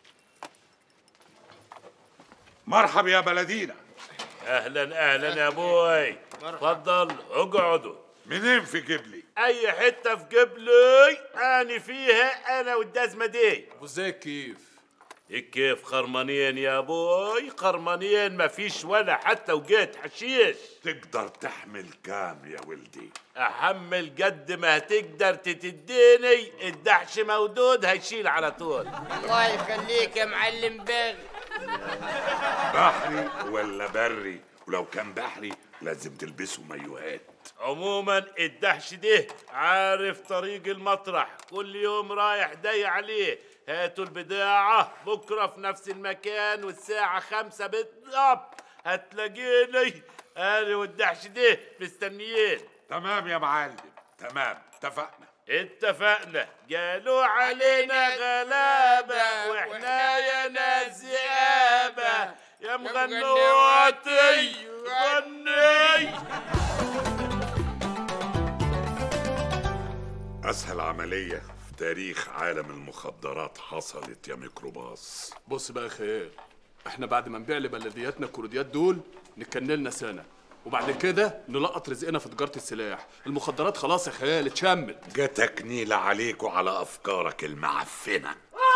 مرحب يا بلدينا اهلا اهلا يا ابوي اتفضل اقعدوا منين في جبلي اي حته في قبلي اني فيها انا والدزمه دي وازاي كيف كيف خرمانين يا ابوي خرمانين مفيش ولا حتى وجيت حشيش تقدر تحمل كام يا ولدي احمل قد ما هتقدر تتديني الدحش مودود هيشيل على طول الله يخليك يا معلم بغ بحري ولا بري ولو كان بحري لازم تلبسوا مايوهات عموما الدحش ده عارف طريق المطرح كل يوم رايح داي عليه هاتوا البضاعة بكرة في نفس المكان والساعة خمسة بالضبط هتلاقيني أنا والدحش ده مستنيين تمام يا معلم تمام اتفقنا اتفقنا قالوا علينا غلابة واحنا يا ناس زيابة يا مغنواتي غني اسهل عملية في تاريخ عالم المخدرات حصلت يا ميكروباص بص بقى يا خيال احنا بعد ما نبيع لبلدياتنا الكرديات دول نكنلنا سنه وبعد كده نلقط رزقنا في تجاره السلاح المخدرات خلاص يا خيال اتشمت جاتك نيلة عليك وعلى افكارك المعفنة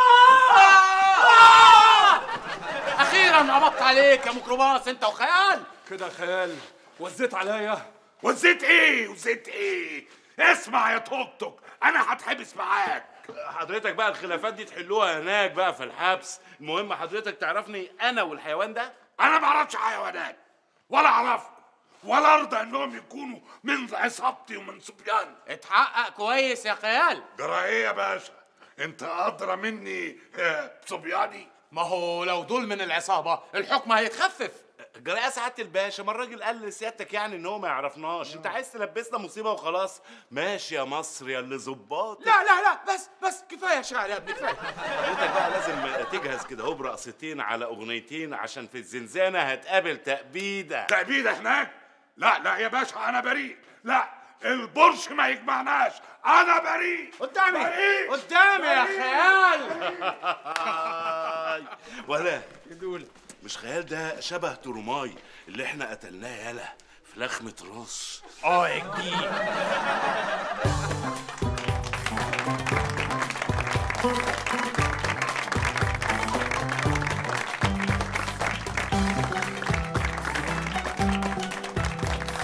اخيرا قبضت عليك يا ميكروباص انت وخيال كده يا خيال وزيت عليا وزيت ايه وزيت ايه اسمع يا توك توك انا هتحبس معاك حضرتك بقى الخلافات دي تحلوها هناك بقى في الحبس المهم حضرتك تعرفني انا والحيوان ده انا ما اعرفش حيوانات ولا اعرفهم ولا ارضى انهم يكونوا من عصابتي ومن صبيان اتحقق كويس يا خيال جرى ايه يا باشا انت ادرى مني آه، بصبياني ما هو لو دول من العصابه الحكم هيتخفف جرى يا سعاده الباشا ما الراجل قال لسيادتك يعني ان هو ما يعرفناش انت عايز تلبسنا مصيبه وخلاص ماشي يا مصر يا اللي ظباط لا لا لا بس بس كفايه شعر يا ابني كفايه حضرتك بقى لازم تجهز كده هو برقصتين على اغنيتين عشان في الزنزانه هتقابل تأبيده تأبيدة هناك لا لا يا باشا انا بريء لا البرش ما يجمعناش انا بريء قدامي بريء قدامي يا بريء. خيال ولا مش خيال ده شبه تروماي اللي احنا قتلناه يالا في لخمة راس اه يا كبير